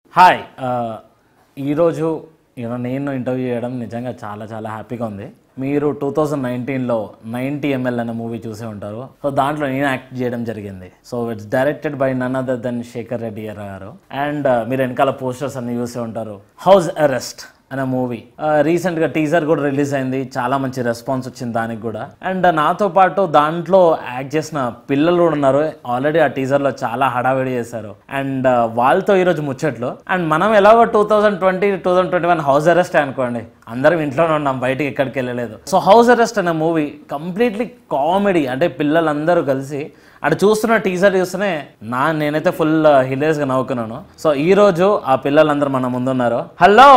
Hi ఆ, ఈరోజు ఈయన నేను ఇంటర్వ్యూ చేయడం నిజంగా చాలా చాలా హ్యాపీగా ఉంది మీరు టూ థౌజండ్ నైన్టీన్లో నైన్టీ ఎంఎల్ అనే మూవీ చూసే ఉంటారు సో దాంట్లో నేను యాక్ట్ చేయడం జరిగింది so it's directed by none other than Shekar Reddy గారు అండ్ మీరు వెనకాల పోస్టర్స్ అన్ని చూసే ఉంటారు హౌస్ అరెస్ట్ అనే మూవీ రీసెంట్గా టీజర్ కూడా రిలీజ్ అయింది చాలా మంచి రెస్పాన్స్ వచ్చింది దానికి కూడా అండ్ నాతో పాటు దాంట్లో యాక్ట్ చేసిన పిల్లలు కూడా ఉన్నారు ఆల్రెడీ ఆ టీజర్లో చాలా హడావిడి చేశారు అండ్ వాళ్ళతో ఈరోజు ముచ్చట్లు అండ్ మనం ఎలాగో two thousand twenty two thousand twenty one house arrest అనుకోండి అందరం ఇంట్లోనే ఉన్నాం బయటికి ఎక్కడికి వెళ్ళలేదు సో హౌస్ అరెస్ట్ అనే మూవీ కంప్లీట్లీ కామెడీ అంటే పిల్లలందరూ కలిసి అటు చూస్తున్న టీజర్ చూస్తేనే నా నేనైతే ఫుల్ హిలేస్గా నవ్వుకున్నాను సో ఈ రోజు ఆ పిల్లలందరూ మన ముందున్నారు హలో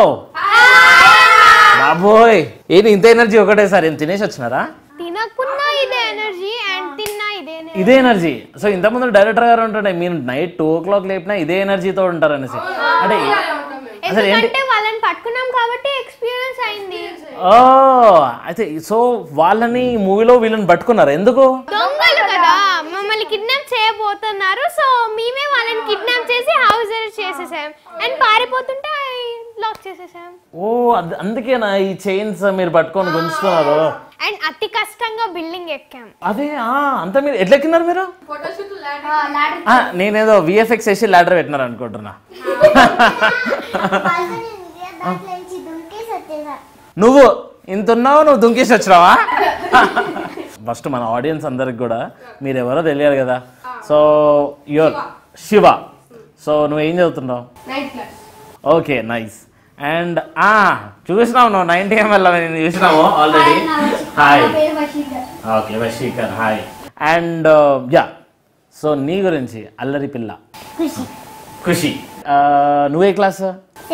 బాబోయ్ ఏంటి ఇంత ఎనర్జీ ఒకటేసారి ఏం తినేసి వచ్చినారా తినకున్నా ఇదే ఎనర్జీ అండ్ తిన్నా ఇదే energy. ఇదే ఎనర్జీ సో ఇంతకుముందు డైరెక్టర్ గారు ఉంటుండే మీరు నైట్ టూ ఓ క్లాక్ లేపినా ఇదే ఎనర్జీతో ఉంటారు అనేసి అంటే అసలు ఏంటి ఎందుకంటే వాళ్ళని పట్టుకున్నాం కాబట్టి ఎక్స్పీరియన్స్ అయింది ఓ అయితే సో వాళ్ళని మూవీలో వీళ్ళని పట్టుకున్నారు ఎందుకు దొంగలు కదా మమ్మల్ని కిడ్నాప్ చేయబోతున్నారు సో మేమే వాళ్ళని కిడ్నాప్ చేసి హౌస్ అరెస్ట్ చేసేసాం అండ్ పారిపోతుంటే లాక్ చేసేసాం ఓ అద్- అందుకేనా ఈ చైన్స్ మీరు పట్టుకొని గుంజుతున్నారు అండ్ అతి కష్టంగా బిల్డింగ్ ఎక్కాం అదే ఆ, అంతా మీరు ఎట్లా ఎక్కినారు మీరు ఆ, నేనేదో విఎఫ్ఎక్స్ వేసి లాడర్ పెట్టినారు అనుకుంటున్నా నువ్వు ఇంత ఉన్నావు నువ్వు దుంకేసి వచ్చినావా ఫస్ట్ మన ఆడియన్స్ అందరికి కూడా మీరు ఎవరో తెలియాలి కదా సో యువర్ శివ సో నువ్వు ఏం చదువుతున్నావు ఓకే నైస్ అండ్ ఆ చూసినావు నువ్వు నైన్టీ ఎంఎల్ చూసినావు ఆల్రెడీ హాయ్ ఓకే వశీకర్ హాయ్ అండ్ యా సో నీ గురించి అల్లరి పిల్ల ఖుషి ఆ, నువ్వే క్లాస్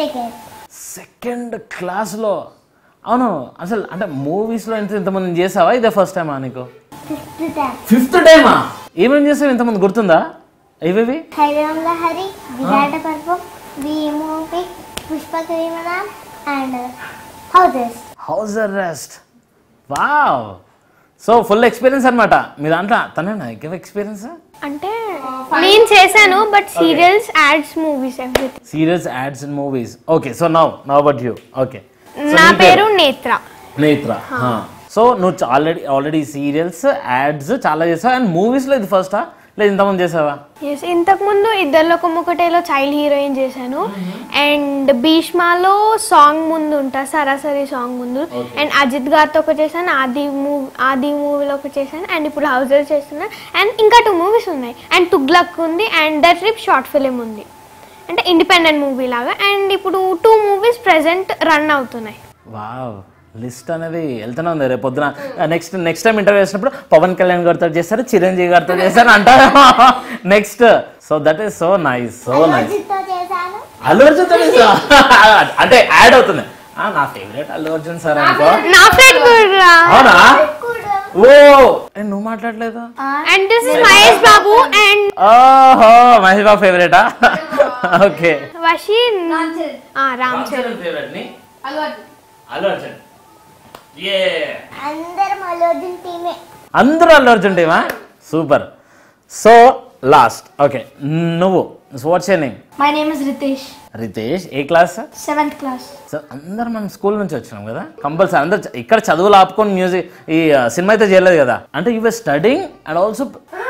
సెకండ్ క్లాస్లో అవును అసలు అంటే మూవీస్లో ఇంత ఇంతమంది చేసావా ఇదే ఫస్ట్ టైమా నీకు ఫిఫ్త్ టైమా ఏమేమి చేసావు ఇంతమంది గుర్తుందా ఇవేవి హైదరాబాద్ హరి విరాట పర్వం వి movie Pushpaka Vimanam and houses house arrest wow so full experience అనమాట మీ దాంట్లో తనేనా ఎక్కువ ఎక్స్పీరియన్స్ అంటే నేను చేశాను but serials ads movies everything serials ads and movies okay so now now but you okay నా పేరు నేత్ర నేత్ర సో నువ్వు ఆల్రెడీ ఆల్రెడీ సీరియల్స్ యాడ్స్ చాలా చేసావు అండ్ మూవీస్లో ఇది ఫస్టా లేదు ఇంతమంది చేసావా ఎస్ ఇంతకు ముందు ఇద్దరిలో కొమ్మొకటేలో చైల్డ్ హీరోయిన్ చేశాను అండ్ భీష్మాలో సాంగ్ ముందు ఉంటా సరాసరి సాంగ్ ముందు అండ్ అజిత్ గారితో ఒక చేశాను ఆది మూవీ ఆది మూవీలో ఒక చేశాను అండ్ ఇప్పుడు హౌజర్ చేస్తున్నాను అండ్ ఇంకా టూ మూవీస్ ఉన్నాయి అండ్ తుగ్లక్ ఉంది and the trip short film ఉంది అంటే ఇండిపెండెంట్ మూవీ లాగా అండ్ ఇప్పుడు టూ మూవీస్ ప్రెసెంట్ రన్ అవుతున్నాయి వావ్ లిస్ట్ అనేది వెళ్తూనే ఉంది రేపు పొద్దున నెక్స్ట్ నెక్స్ట్ టైం ఇంటర్వ్యూ చేసినప్పుడు పవన్ కళ్యాణ్ గారితో చేస్తారు చిరంజీవి గారితో చేస్తారు అంటారు next so that is so nice so nice తో చేశాను అల్లు అర్జున్ తో చేసావా? అంటే యాడ్ అవుతుంది ఆ, నా ఫేవరెట్ అల్లు అర్జున్ సార్ అనుకో నా ఫ్రెండ్ కూడా అవునా కూడా ఓ ఏ, నువ్వు మాట్లాడలేదు and this is Mahesh Babu and ఓహో మహేష్ బాబు ఫేవరెటా ఓకే వషీ రామ్ చరణ్ ఫేవరెట్ ని అల్లు అర్జున్ ఏ అందరం అల్లుర్జున్ టీమే అందరూ అల్లు అర్జున్ టీమా సూపర్ సో లాస్ట్ ఓకే నువ్వు what's name my name is Ritesh Ritesh ఏ క్లాస్ సెవెంత్ క్లాస్ సో అందరు మనం స్కూల్ నుంచి వచ్చినాం కదా కంపల్సరీ అందరు చ- ఇక్కడ చదువులు ఆపుకొని మ్యూజిక్ ఈ ఆ, సినిమా అయితే చేయలేదు కదా అంటే యూ స్టడింగ్ అండ్ ఆల్సో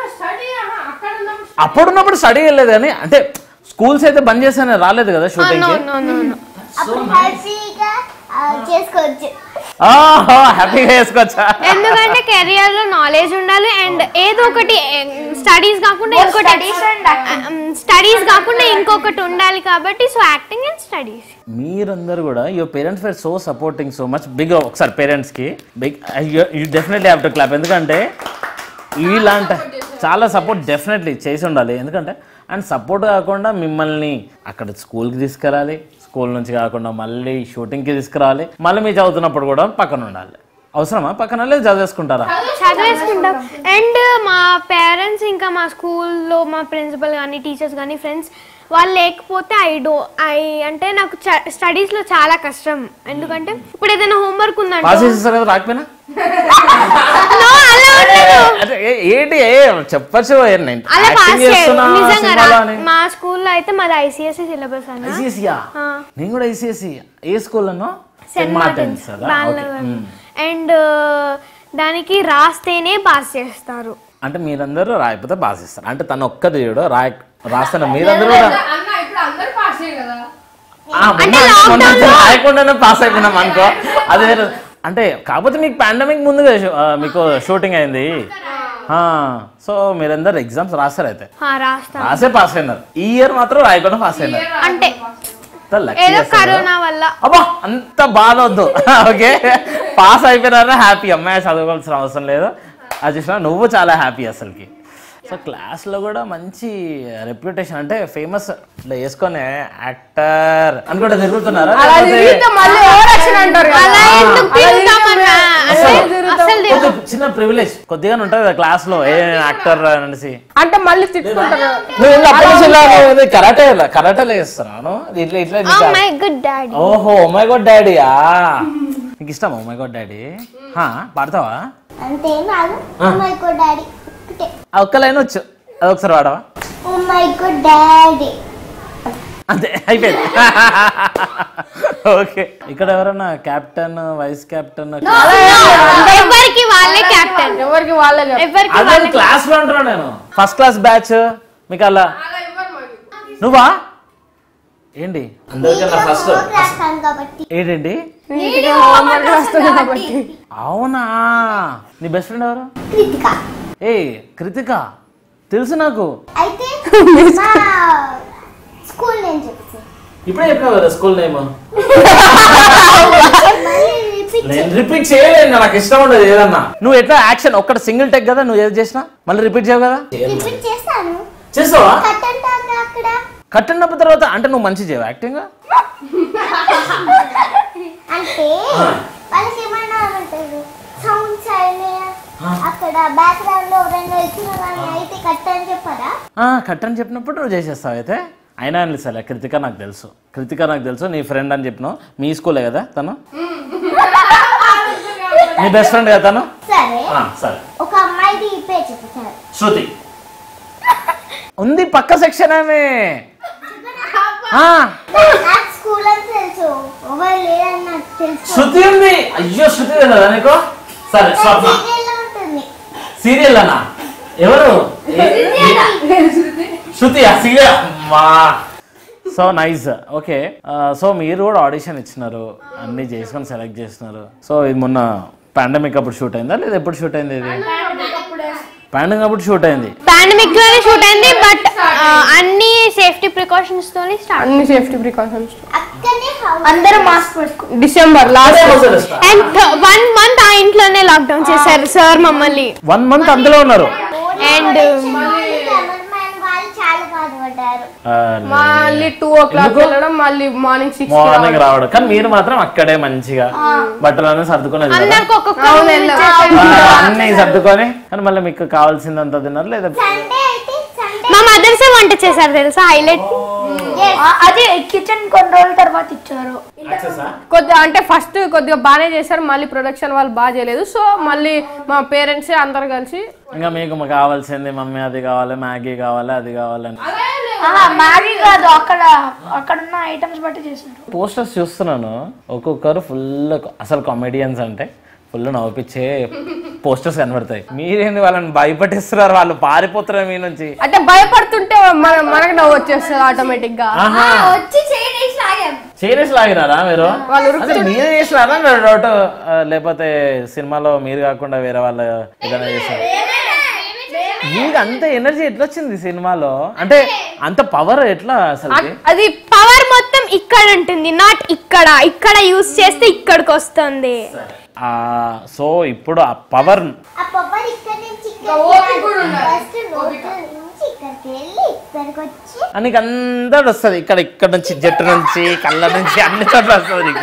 అప్పుడున్నప్పుడు స్టడీ వెళ్ళలేదు కానీ అంటే స్కూల్స్ అయితే బంద్ చేసానే రాలేదు కదా shooting no no no no అప్పుడు హ్యాపీగా ఆ, చేసుకోవచ్చు హ్యాపీగా వేసుకోవచ్చా ఎందుకంటే కెరియర్ లో నాలెడ్జ్ ఉండాలి అండ్ ఏదో ఒకటి స్టడీస్ కాకుండా ఇంకోటి స్టడీస్ కాకుండా ఇంకొకటి ఉండాలి కాబట్టి సో యాక్టింగ్ అండ్ స్టడీస్ మీరందరూ కూడా your parents for so supporting so much big ఒకసారి పేరెంట్స్కి big you definitely have to clap ఎందుకంటే ఇలాంటి చాలా సపోర్ట్ డెఫినెట్లీ చేసి ఉండాలి ఎందుకంటే అండ్ సపోర్ట్ కాకుండా మిమ్మల్ని అక్కడ స్కూల్కి తీసుకురాలి స్కూల్ నుంచి కాకుండా మళ్ళీ షూటింగ్కి తీసుకురావాలి మళ్ళీ మీరు చదువుతున్నప్పుడు కూడా పక్కన ఉండాలి అవసరమా పక్కన లేదు చదివేసుకుంటారా చదివేసుకుంటాం అండ్ మా పేరెంట్స్ ఇంకా మా స్కూల్లో మా ప్రిన్సిపల్ కానీ టీచర్స్ కానీ ఫ్రెండ్స్ వాళ్ళు లేకపోతే ఐ డో ఐ అంటే నాకు స్టడీస్లో చాలా కష్టం ఎందుకంటే ఇప్పుడు ఏదైనా హోంవర్క్ పాస్ ఉందంటే చేసేస్తారు కదా రాకపోయినా No, అలా అదే ఏ- ఏంటి ఏ చెప్పచ్చు ఏ నేను అలా acting పాస్ చేయరు చేస్తున్నా నిజంగా సినిమాలో రా- అని. మా స్కూల్లో అయితే మాది ఐసిఎస్సి సిలబస్ అన్న ఐసిఎస్సియా ఆ. నేను కూడా ఐసిఎస్సి ఏ స్కూల్ అన్నో సెంట్ మార్టిన్స్ అండ్ దానికి రాస్తేనే పాస్ చేస్తారు అంటే మీరందరూ రాయకపోతే పాస్ ఇస్తారు అంటే తను ఒక్కది చూడు రాయ రాస్తాను మీరందరూ కూడా అన్న ఇప్పుడు అందరు పాస్ కదా ఆ, మొన్న మొన్న రాయకుండానే పాస్ అయిపోయినాం అనుకో అది వేరే అంటే కాకపోతే మీకు పాండమిక్ ముందుగా షూ- ఆ, మీకు షూటింగ్ అయింది ఆ, సో మీరందరూ ఎగ్జామ్స్ రాస్తారు అయితే ఆ, రాస్తాం రాసే పాస్ అయినారు ఈ ఇయర్ మాత్రం రాయకుండా పాస్ అయినారు అంటే ఎంత lucky ఏదో అసలు. కరోనా వల్ల అబ్బా అంత బాధ వద్దు ఓకే పాస్ అయిపోయినారా హ్యాపీ అమ్మాయి చదువుకోవాల్సిన అవసరం లేదు అది చూసినా నువ్వు చాలా హ్యాపీ అసలుకి సో క్లాస్లో కూడా మంచి రెప్యుటేషన్ అంటే ఫేమస్ ఇట్లా వేసుకొని యాక్టర్ అనుకుంటే తిరుగుతున్నారా లేకపోతే మళ్ళీ ఎవరు వచ్చిన అంటారు కదా అలా ఎందుకు తిరుగుతామన్నా? అంటే అసలు తిరుగు- కొద్ది- చిన్న ప్రివిలేజ్ కొద్దిగానే ఉంటుంది కదా క్లాస్ లో ఏ యాక్టర్ అనేసి అంటే మళ్ళీ తిట్టుకుంటారు నువ్వు ఇంకా అప్పటి నుంచి ఇలా నువ్వు కరాటే కరాటేలో చేస్తున్నాను ఇట్లా ఇట్లా Oh నీకు- my good daddy. ఓహో మై గాడ్ డాడీయా నీకు ఇష్టమా మై గాడ్ డాడీ పాడతావా అంతేం రాదు ఓ మై గుడ్ డాడీ ఒకటే ఆ ఒక్క లైన్ వచ్చు అది ఒకసారి పాడవా ఓ మై గుడ్ డాడీ అంతే అయిపోయింది ఓకే ఇక్కడ ఎవరన్నా కెప్టెన్ వైస్ కెప్టెన్ ఎవరికి వాళ్ళే క్యాప్టెన్ ఎవరికి వాళ్ళే చెప్పు. ఎవరికి అదే వాళ్ళే క్లాస్ లో అంటున్నా నేను ఫస్ట్ క్లాస్ బ్యాచ్ మీకు అలా నువ్వా ఏంటి అందరికన్నా ఫస్ట్ రాస్తాను కాబట్టి ఏంటండి నీట్గా homework రాస్తుంది కాబట్టి అవునా నీ బెస్ట్ ఫ్రెండ్ ఎవరు కృతిక ఏ కృతిక తెలుసు నాకు అయితే మా స్కూల్ నేను చెప్తాను ఇప్పుడే చెప్పావు కదా స్కూల్ నేమ్ మళ్ళీ రిపీట్ నేను రిపీట్ చేయలేను నాకు ఇష్టం ఉండదు ఏదన్నా నువ్వు ఎట్లా యాక్షన్ ఒక్కడ సింగిల్ టెక్ కదా నువ్వు ఏది చేసినా మళ్ళీ రిపీట్ చేయవు కదా రిపీట్ చేస్తాను చేస్తావా కట్ అంటాను అక్కడ కట్ అయినప్పుడు తర్వాత అంటే నువ్వు మంచి చేయవు యాక్టింగ్ అంటే వాళ్ళకి ఏమన్నా అంటారు సౌండ్స్ అయినాయి అక్కడ బ్యాక్గ్రౌండ్ లో ఎవరైనా వచ్చిన వాళ్ళు అయితే కట్ అని చెప్పారా కట్ అని చెప్పినప్పుడు నువ్వు చేసేస్తావు అయితే అయినా అని సరే కృతిక నాకు తెలుసు కృతిక నాకు తెలుసు నీ ఫ్రెండ్ అని చెప్పినావు మీ స్కూలే కదా తను నీ బెస్ట్ ఫ్రెండ్ కదా తను సరే ఆ, సరే ఒక అమ్మాయిది పేరు చెప్తారు శృతి ఉంది పక్క సెక్షన్ ఆమె ఆ, నాకు స్కూల్ అని తెలుసు ఎవరు లేరని నాకు తెలుసు శృతి ఉంది అయ్యో శృతి తెలియదా నీకు సరే స్వప్న సీరియల్లో ఉంటుంది సీరియల్ అన్నా ఎవరు ఏ- ఏ- శృతి సీరియల్ అమ్మా సో నైస్ ఓకే సో మీరు కూడా ఆడిషన్ ఇచ్చినారు అన్ని చేసుకొని సెలెక్ట్ చేసినారు సో ఇది మొన్న పాండమిక్ అప్పుడు షూట్ అయిందా లేదా ఎప్పుడు షూట్ అయింది ఇది పాండమిక్ అప్పుడు షూట్ అయింది పాండమిక్ లోనే షూట్ అయింది బట్ అన్ని సేఫ్టీ ప్రికాషన్స్ తోని స్టార్ట్ అన్ని సేఫ్టీ ప్రికాషన్స్ అక్కడనే హౌస్ అందరూ మాస్క్ వేసుకున్నారు December last and one month ఆ ఇంట్లోనే లాక్డౌన్ చేశారు సార్ మమ్మల్ని వన్ మంత్ అందులో ఉన్నారు అండ్ కెమెరామ్యాన్ వాళ్ళు చాలా బాధపడ్డారు మళ్ళీ టూ ఓ క్లాక్ వెళ్ళడం మళ్ళీ మార్నింగ్ సిక్స్ మార్నింగ్ రావడం కానీ మీరు మాత్రం అక్కడే మంచిగా బట్టలన్నీ సర్దుకునేది కదా అందరికి ఒక్కొక్క అవును, room వెళ్ళాం. ఇచ్చేసారు. ఆ, అన్నీ సర్దుకొని కానీ మళ్ళీ మీకు కావాల్సిందంతా తిన్నారు లేదా సండే అయితే సండే మా మదర్సే వంట చేశారు తెలుసా హైలైట్ అదే కిచెన్ కొన్ని రోజుల తర్వాత ఇచ్చారు కొద్దిగా అంటే ఫస్ట్ కొద్దిగా బాగానే చేశారు మళ్ళీ ప్రొడక్షన్ వాళ్ళు బాగా చేయలేదు సో మళ్ళీ మా పేరెంట్స్ అందరు కలిసి ఇంకా మీకు మాకు కావాల్సింది మమ్మీ అది కావాలి మ్యాగీ కావాలి అది కావాలని మ్యాగీ కాదు అక్కడ అక్కడ ఉన్న ఐటమ్స్ బట్టి చేశారు పోస్టర్స్ చూస్తున్నాను ఒక్కొక్కరు ఫుల్ అసలు కామెడియన్స్ అంటే ఫుల్ నవ్విపించే పోస్టర్స్ కనబడతాయి మీరేంది వాళ్ళని భయపట్టిస్తున్నారు వాళ్ళు పారిపోతున్నారు మీ నుంచి అంటే భయపడుతుంటే మన మనకు నవ్వు వచ్చేస్తుంది ఆటోమేటిక్ గా ఆహా వచ్చి చేయడేసి లాగాం సీరియస్ లాగినారా మీరు అసలు మీరే చేసినారా నా డౌట్ ఆ, లేకపోతే సినిమాలో మీరు కాకుండా వేరే వాళ్ళు ఏదైనా చేశారు మీకు అంత ఎనర్జీ ఎట్లా వచ్చింది సినిమాలో అంటే అంత పవర్ ఎట్లా అసలు అది పవర్ మొత్తం ఇక్కడ ఉంటుంది నాట్ ఇక్కడ ఇక్కడ యూస్ చేస్తే ఇక్కడికి వస్తుంది సో ఇప్పుడు ఆ పవర్ ఆ పప్పర్ ఇక్కడ నుంచి ఇక్కడికి ఫస్ట్ నోట్ నుంచి ఇక్కడికి వెళ్ళి ఇక్కడికి వచ్చి నీకు అందరు వస్తుంది ఇక్కడ ఇక్కడ నుంచి జట్టు నుంచి కళ్ళ నుంచి అన్ని చోట్ల వస్తుంది నీకు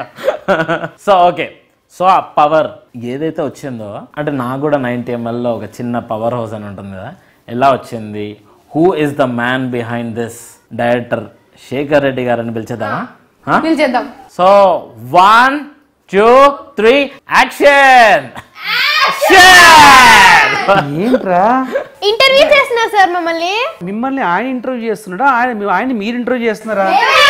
సో ఓకే సో ఆ పవర్ ఏదైతే వచ్చిందో అంటే నాకు కూడా నైన్టీ ఎంఎల్లో ఒక చిన్న పవర్ హౌస్ అని ఉంటుంది కదా ఎలా వచ్చింది who is the man behind this director Shekar Reddy గారని పిలిచేద్దామా Huh? పిలిచేద్దాం so one two three action ఏంట్రా ఇంటర్వ్యూ చేస్తున్నారు సార్ మమ్మల్ని మిమ్మల్ని ఆయన ఇంటర్వ్యూ చేస్తున్నాడా ఆయన మీ- ఆయన మీరు ఇంటర్వ్యూ చేస్తున్నారా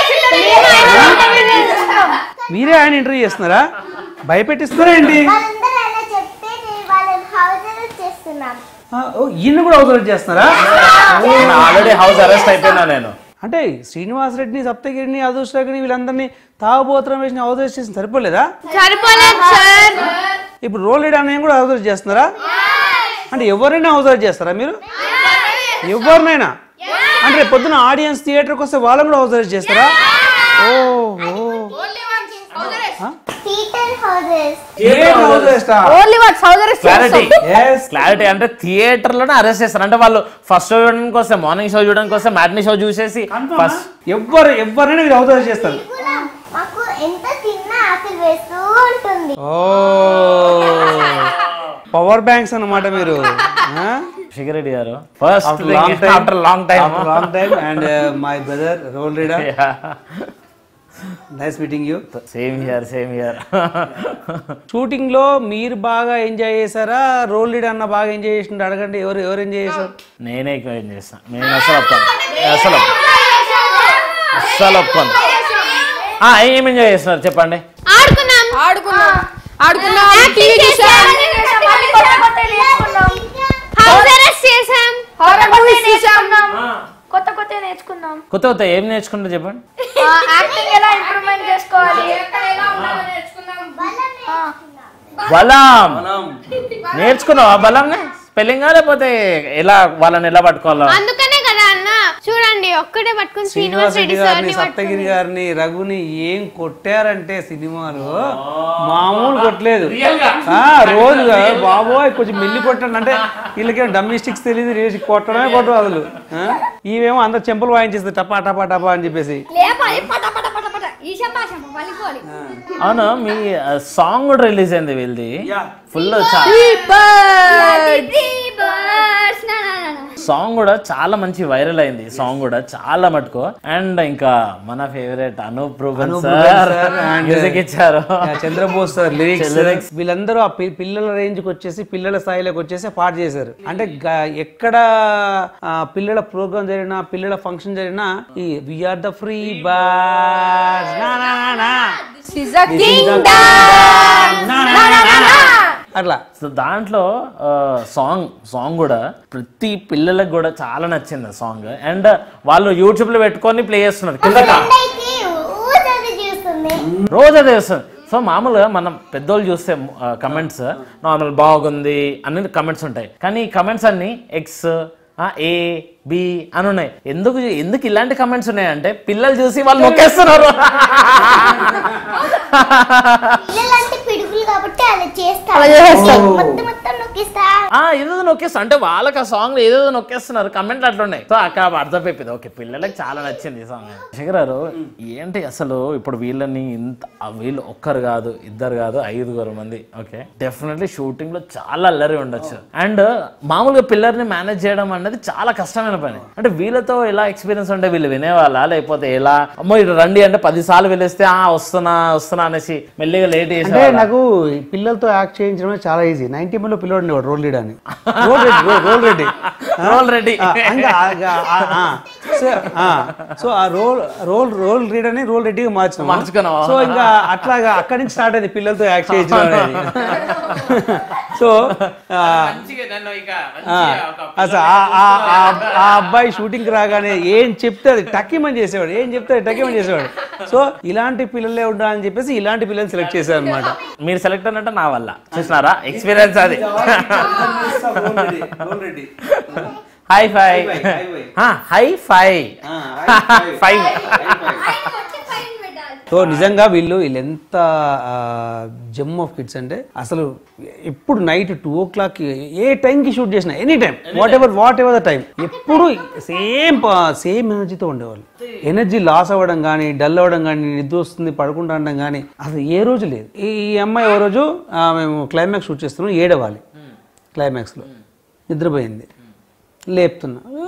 మీరే ఆయన ఇంటర్వ్యూ చేస్తున్నారా భయపెట్టిస్తున్నారా ఏంటి వాళ్ళందరూ అలా చెప్తే నేను వాళ్ళని హౌస్ చేస్తున్నాం ఆ, ఓ, ఈయన కూడా అవసరం చేస్తున్నారా ఆల్రెడీ హౌస్ అరెస్ట్ అయిపోయినా నేను అంటే శ్రీనివాస్ రెడ్డిని సప్తగిరిని అదృష్టగిరిని వీళ్ళందరినీ తాగుబోతున్న వేసిన అవసరం చేసిన సరిపోలేదా సరిపోలేదు సార్ ఇప్పుడు రోల్ రీడ్ అన్నయ్య కూడా అవసరం చేస్తున్నారా అంటే ఎవరైనా అవసరం చేస్తారా మీరు ఎవరినైనా అంటే రేపు పొద్దున ఆడియన్స్ థియేటర్కి వస్తే వాళ్ళని కూడా అవసరం చేస్తారా oh theatre houses only what సోదరి క్లారిటీ క్లారిటీ అంటే థియేటర్ లోనే అరెస్ట్ చేస్తారు అంటే వాళ్ళు ఫస్ట్ షో చూడడానికి వస్తే మార్నింగ్ షో చూడడానికి వస్తే మ్యాట్నీ షో చూసేసి ఫస్ట్ ఎవరు ఎవరైనా మీరు అవసరం చేస్తారు మాకు ఎంత తిన్నా ఆకలి వేస్తూ ఉంటుంది ఓ పవర్ బ్యాంక్స్ అన్నమాట మీరు శిఖర్ రెడ్డి గారు first long time after long time long time and my brother role reader nice meeting you same here same here shooting లో మీరు బాగా ఎంజాయ్ చేశారా రోల్ రీడ్ అన్న బాగా ఎంజాయ్ చేసిండు అడగండి ఎవరు ఎవరు ఎంజాయ్ చేశారు నేనే ఎక్కువ ఏం చేస్తాను నేను అసలు ఒప్పుకోను అసలు ఒప్పుకోను. అస్సలు ఒప్పుకోను ఆ, ఏం ఎంజాయ్ చేస్తున్నారు చెప్పండి ఆడుకున్నాం ఆడుకున్నాం ఆడుకున్నాం టీవీ చూసాం హౌస్ అరెస్ట్ చేసాం హారర్ మూవీస్ చూసాం కొత్త కొత్త నేర్చుకున్నాం కొత్త కొత్త ఏం నేర్చుకుంటారు చెప్పండి యాక్టింగ్ ఎలా ఇంప్రూవ్మెంట్ చేసుకోవాలి బలం నేర్చుకున్నావా బలంని స్పెల్లింగ్ లేకపోతే ఎలా వాళ్ళని ఎలా పట్టుకోవాలో అందుకనే కదా అన్న చూడండి ఒక్కటే పట్టుకుని శ్రీనివాస్ శ్రీనివాస్ రెడ్డి రెడ్డి గారిని సార్ని సప్తగిరి గారిని రఘుని ఏం కొట్టారంటే సినిమాలో మామూలు కొట్టలేదు ఆ, రోజు కాదు, బాబోయ్ కొంచెం మెల్లి కొట్టండి అంటే వీళ్ళకేమో డమ్మీ స్టిక్స్ తెలియదు రేసి కొట్టడమే కొట్టరు అసలు ఆ? ఈవేమో అందరు చెంపలు వాయించేస్తుంది టపా టపా టపా అని చెప్పేసి లేపాలి పట పట పట పట ఈ శంప ఆ శంప పలిపోవాలి అవును మీ సాంగ్ కూడా రిలీజ్ అయింది వీళ్ళది ఫుల్ చాలా సాంగ్ కూడా చాలా మంచి వైరల్ అయింది సాంగ్ కూడా చాలా మటుకు అండ్ ఇంకా మన favourite Anup Rubens Anup sir Rubens sir and- music ఇచ్చారు ఆ, చంద్రబోస్ సార్ లిరిక్స్ Lyrics. వీళ్ళందరూ ఆ పి- పిల్లల రేంజ్ కి వచ్చేసి పిల్లల స్థాయిలోకి వచ్చేసి పాట చేశారు అంటే గ- ఎక్కడ ఆ, పిల్లల ప్రోగ్రామ్ జరిగినా పిల్లల ఫంక్షన్ జరిగినా ఈ విఆర్ ద ఫ్రీ బాస్ అట్లా సో దాంట్లో సాంగ్ సాంగ్ కూడా ప్రతి పిల్లలకు కూడా చాలా నచ్చింది సాంగ్ అండ్ వాళ్ళు యూట్యూబ్ లో పెట్టుకొని ప్లే చేస్తున్నారు కింద అయితే ఊసది చూస్తుంది రోజు అదే వస్తుంది సో మామూలుగా మనం పెద్దోళ్ళు చూస్తే కమెంట్స్ నార్మల్ బాగుంది అన్ని కమెంట్స్ ఉంటాయి కానీ ఈ కమెంట్స్ అన్ని ఎక్స్ ఏ బి అని ఉన్నాయి ఎందుకు ఎందుకు ఇలాంటి కమెంట్స్ ఉన్నాయంటే పిల్లలు చూసి వాళ్ళు నొక్కేస్తున్నారు పిల్లలంటే పిడుగులు కాబట్టి అలా అలా చేస్తారు చేస్తారు. మొత్తం మొత్తం నొక్కిస్తా ఆ ఏదో నొక్కేస్తారు అంటే వాళ్ళకి ఆ సాంగ్ ఏదేదో నొక్కేస్తున్నారు కమెంట్లు అట్లా ఉన్నాయి సో అక్కడ అర్థమైపోయింది ఓకే పిల్లలకి చాలా నచ్చింది ఈ సాంగ్ శేఖర్ గారు ఏంటి అసలు ఇప్పుడు వీళ్ళని ఇంత ఆ వీళ్ళు ఒక్కరు కాదు ఇద్దరు కాదు ఐదుగురు మంది ఓకే డెఫినెట్లీ షూటింగ్ లో చాలా అల్లరి ఉండొచ్చు అండ్ మామూలుగా పిల్లర్ని మేనేజ్ చేయడం అనేది చాలా కష్టమైన పని అంటే వీళ్ళతో ఎలా ఎక్స్పీరియన్స్ ఉంటే వీళ్ళు వినేవాళ్ళ లేకపోతే ఎలా అమ్మో ఇటు రండి అంటే పది సార్లు వెళ్ళేస్తే ఆ వస్తున్నా వస్తున్నా అనేసి మెల్లిగా లేట్ అంటే చేసి నాకు ఈ పిల్లలతో యాక్ట్ చేయించడమే చాలా ఈజీ నైన్టీ లో పిల్లడు ఉండేవాడు రోల్ రీడ్ అని రోల్ రెడ్డి రో- రోల్ రెడ్డి రోల్ రెడీ ఆ, ఇంకా ఆ- ఆ- ఆ. సో ఆ, సో ఆ రోల్ రోల్ రోల్ రీడ్ అని రోల్ రెడ్డిగా మార్చిన మార్చుకున్నావా? సో ఇంకా అట్లాగా అక్కడి నుంచి స్టార్ట్ అయింది పిల్లలతో యాక్ట్ చేయించడం అనేది సో ఆ, ఆ, అసలు ఆ- ఆ- ఆ- ఆ అబ్బాయి షూటింగ్ రాగానే ఏం చెప్తే అది టక్కిమని చేసేవాడు ఏం చెప్తే అది టక్కిమని చేసేవాడు సో ఇలాంటి పిల్లలే ఉండాలని చెప్పేసి ఇలాంటి పిల్లల్ని సెలెక్ట్ చేశారు అనమాట మీరు సెలెక్ట్ అన్నట్టు నా వల్ల చూసినారా ఎక్స్పీరియన్స్ అది high five high five five so నిజంగా వీళ్ళు వీళ్ళు ఎంత జమ్ ఆఫ్ కిడ్స్ అంటే అసలు ఎప్పుడు నైట్ టూ ఓ క్లాక్ ఏ టైంకి షూట్ చేసినా any time whatever whatever the time ఎప్పుడు సేమ్ సేమ్ ఎనర్జీతో ఉండేవాళ్ళు ఎనర్జీ లాస్ అవ్వడం కానీ డల్ అవ్వడం కానీ నిద్ర వస్తుంది పడుకుంటా అనడం కానీ అసలు ఏ రోజు లేదు ఈ ఈ అమ్మాయి ఓ రోజు ఆ, మేము క్లైమాక్స్ షూట్ చేస్తున్నాం ఏడవాలి క్లైమాక్స్లో నిద్రపోయింది లేపుతున్నా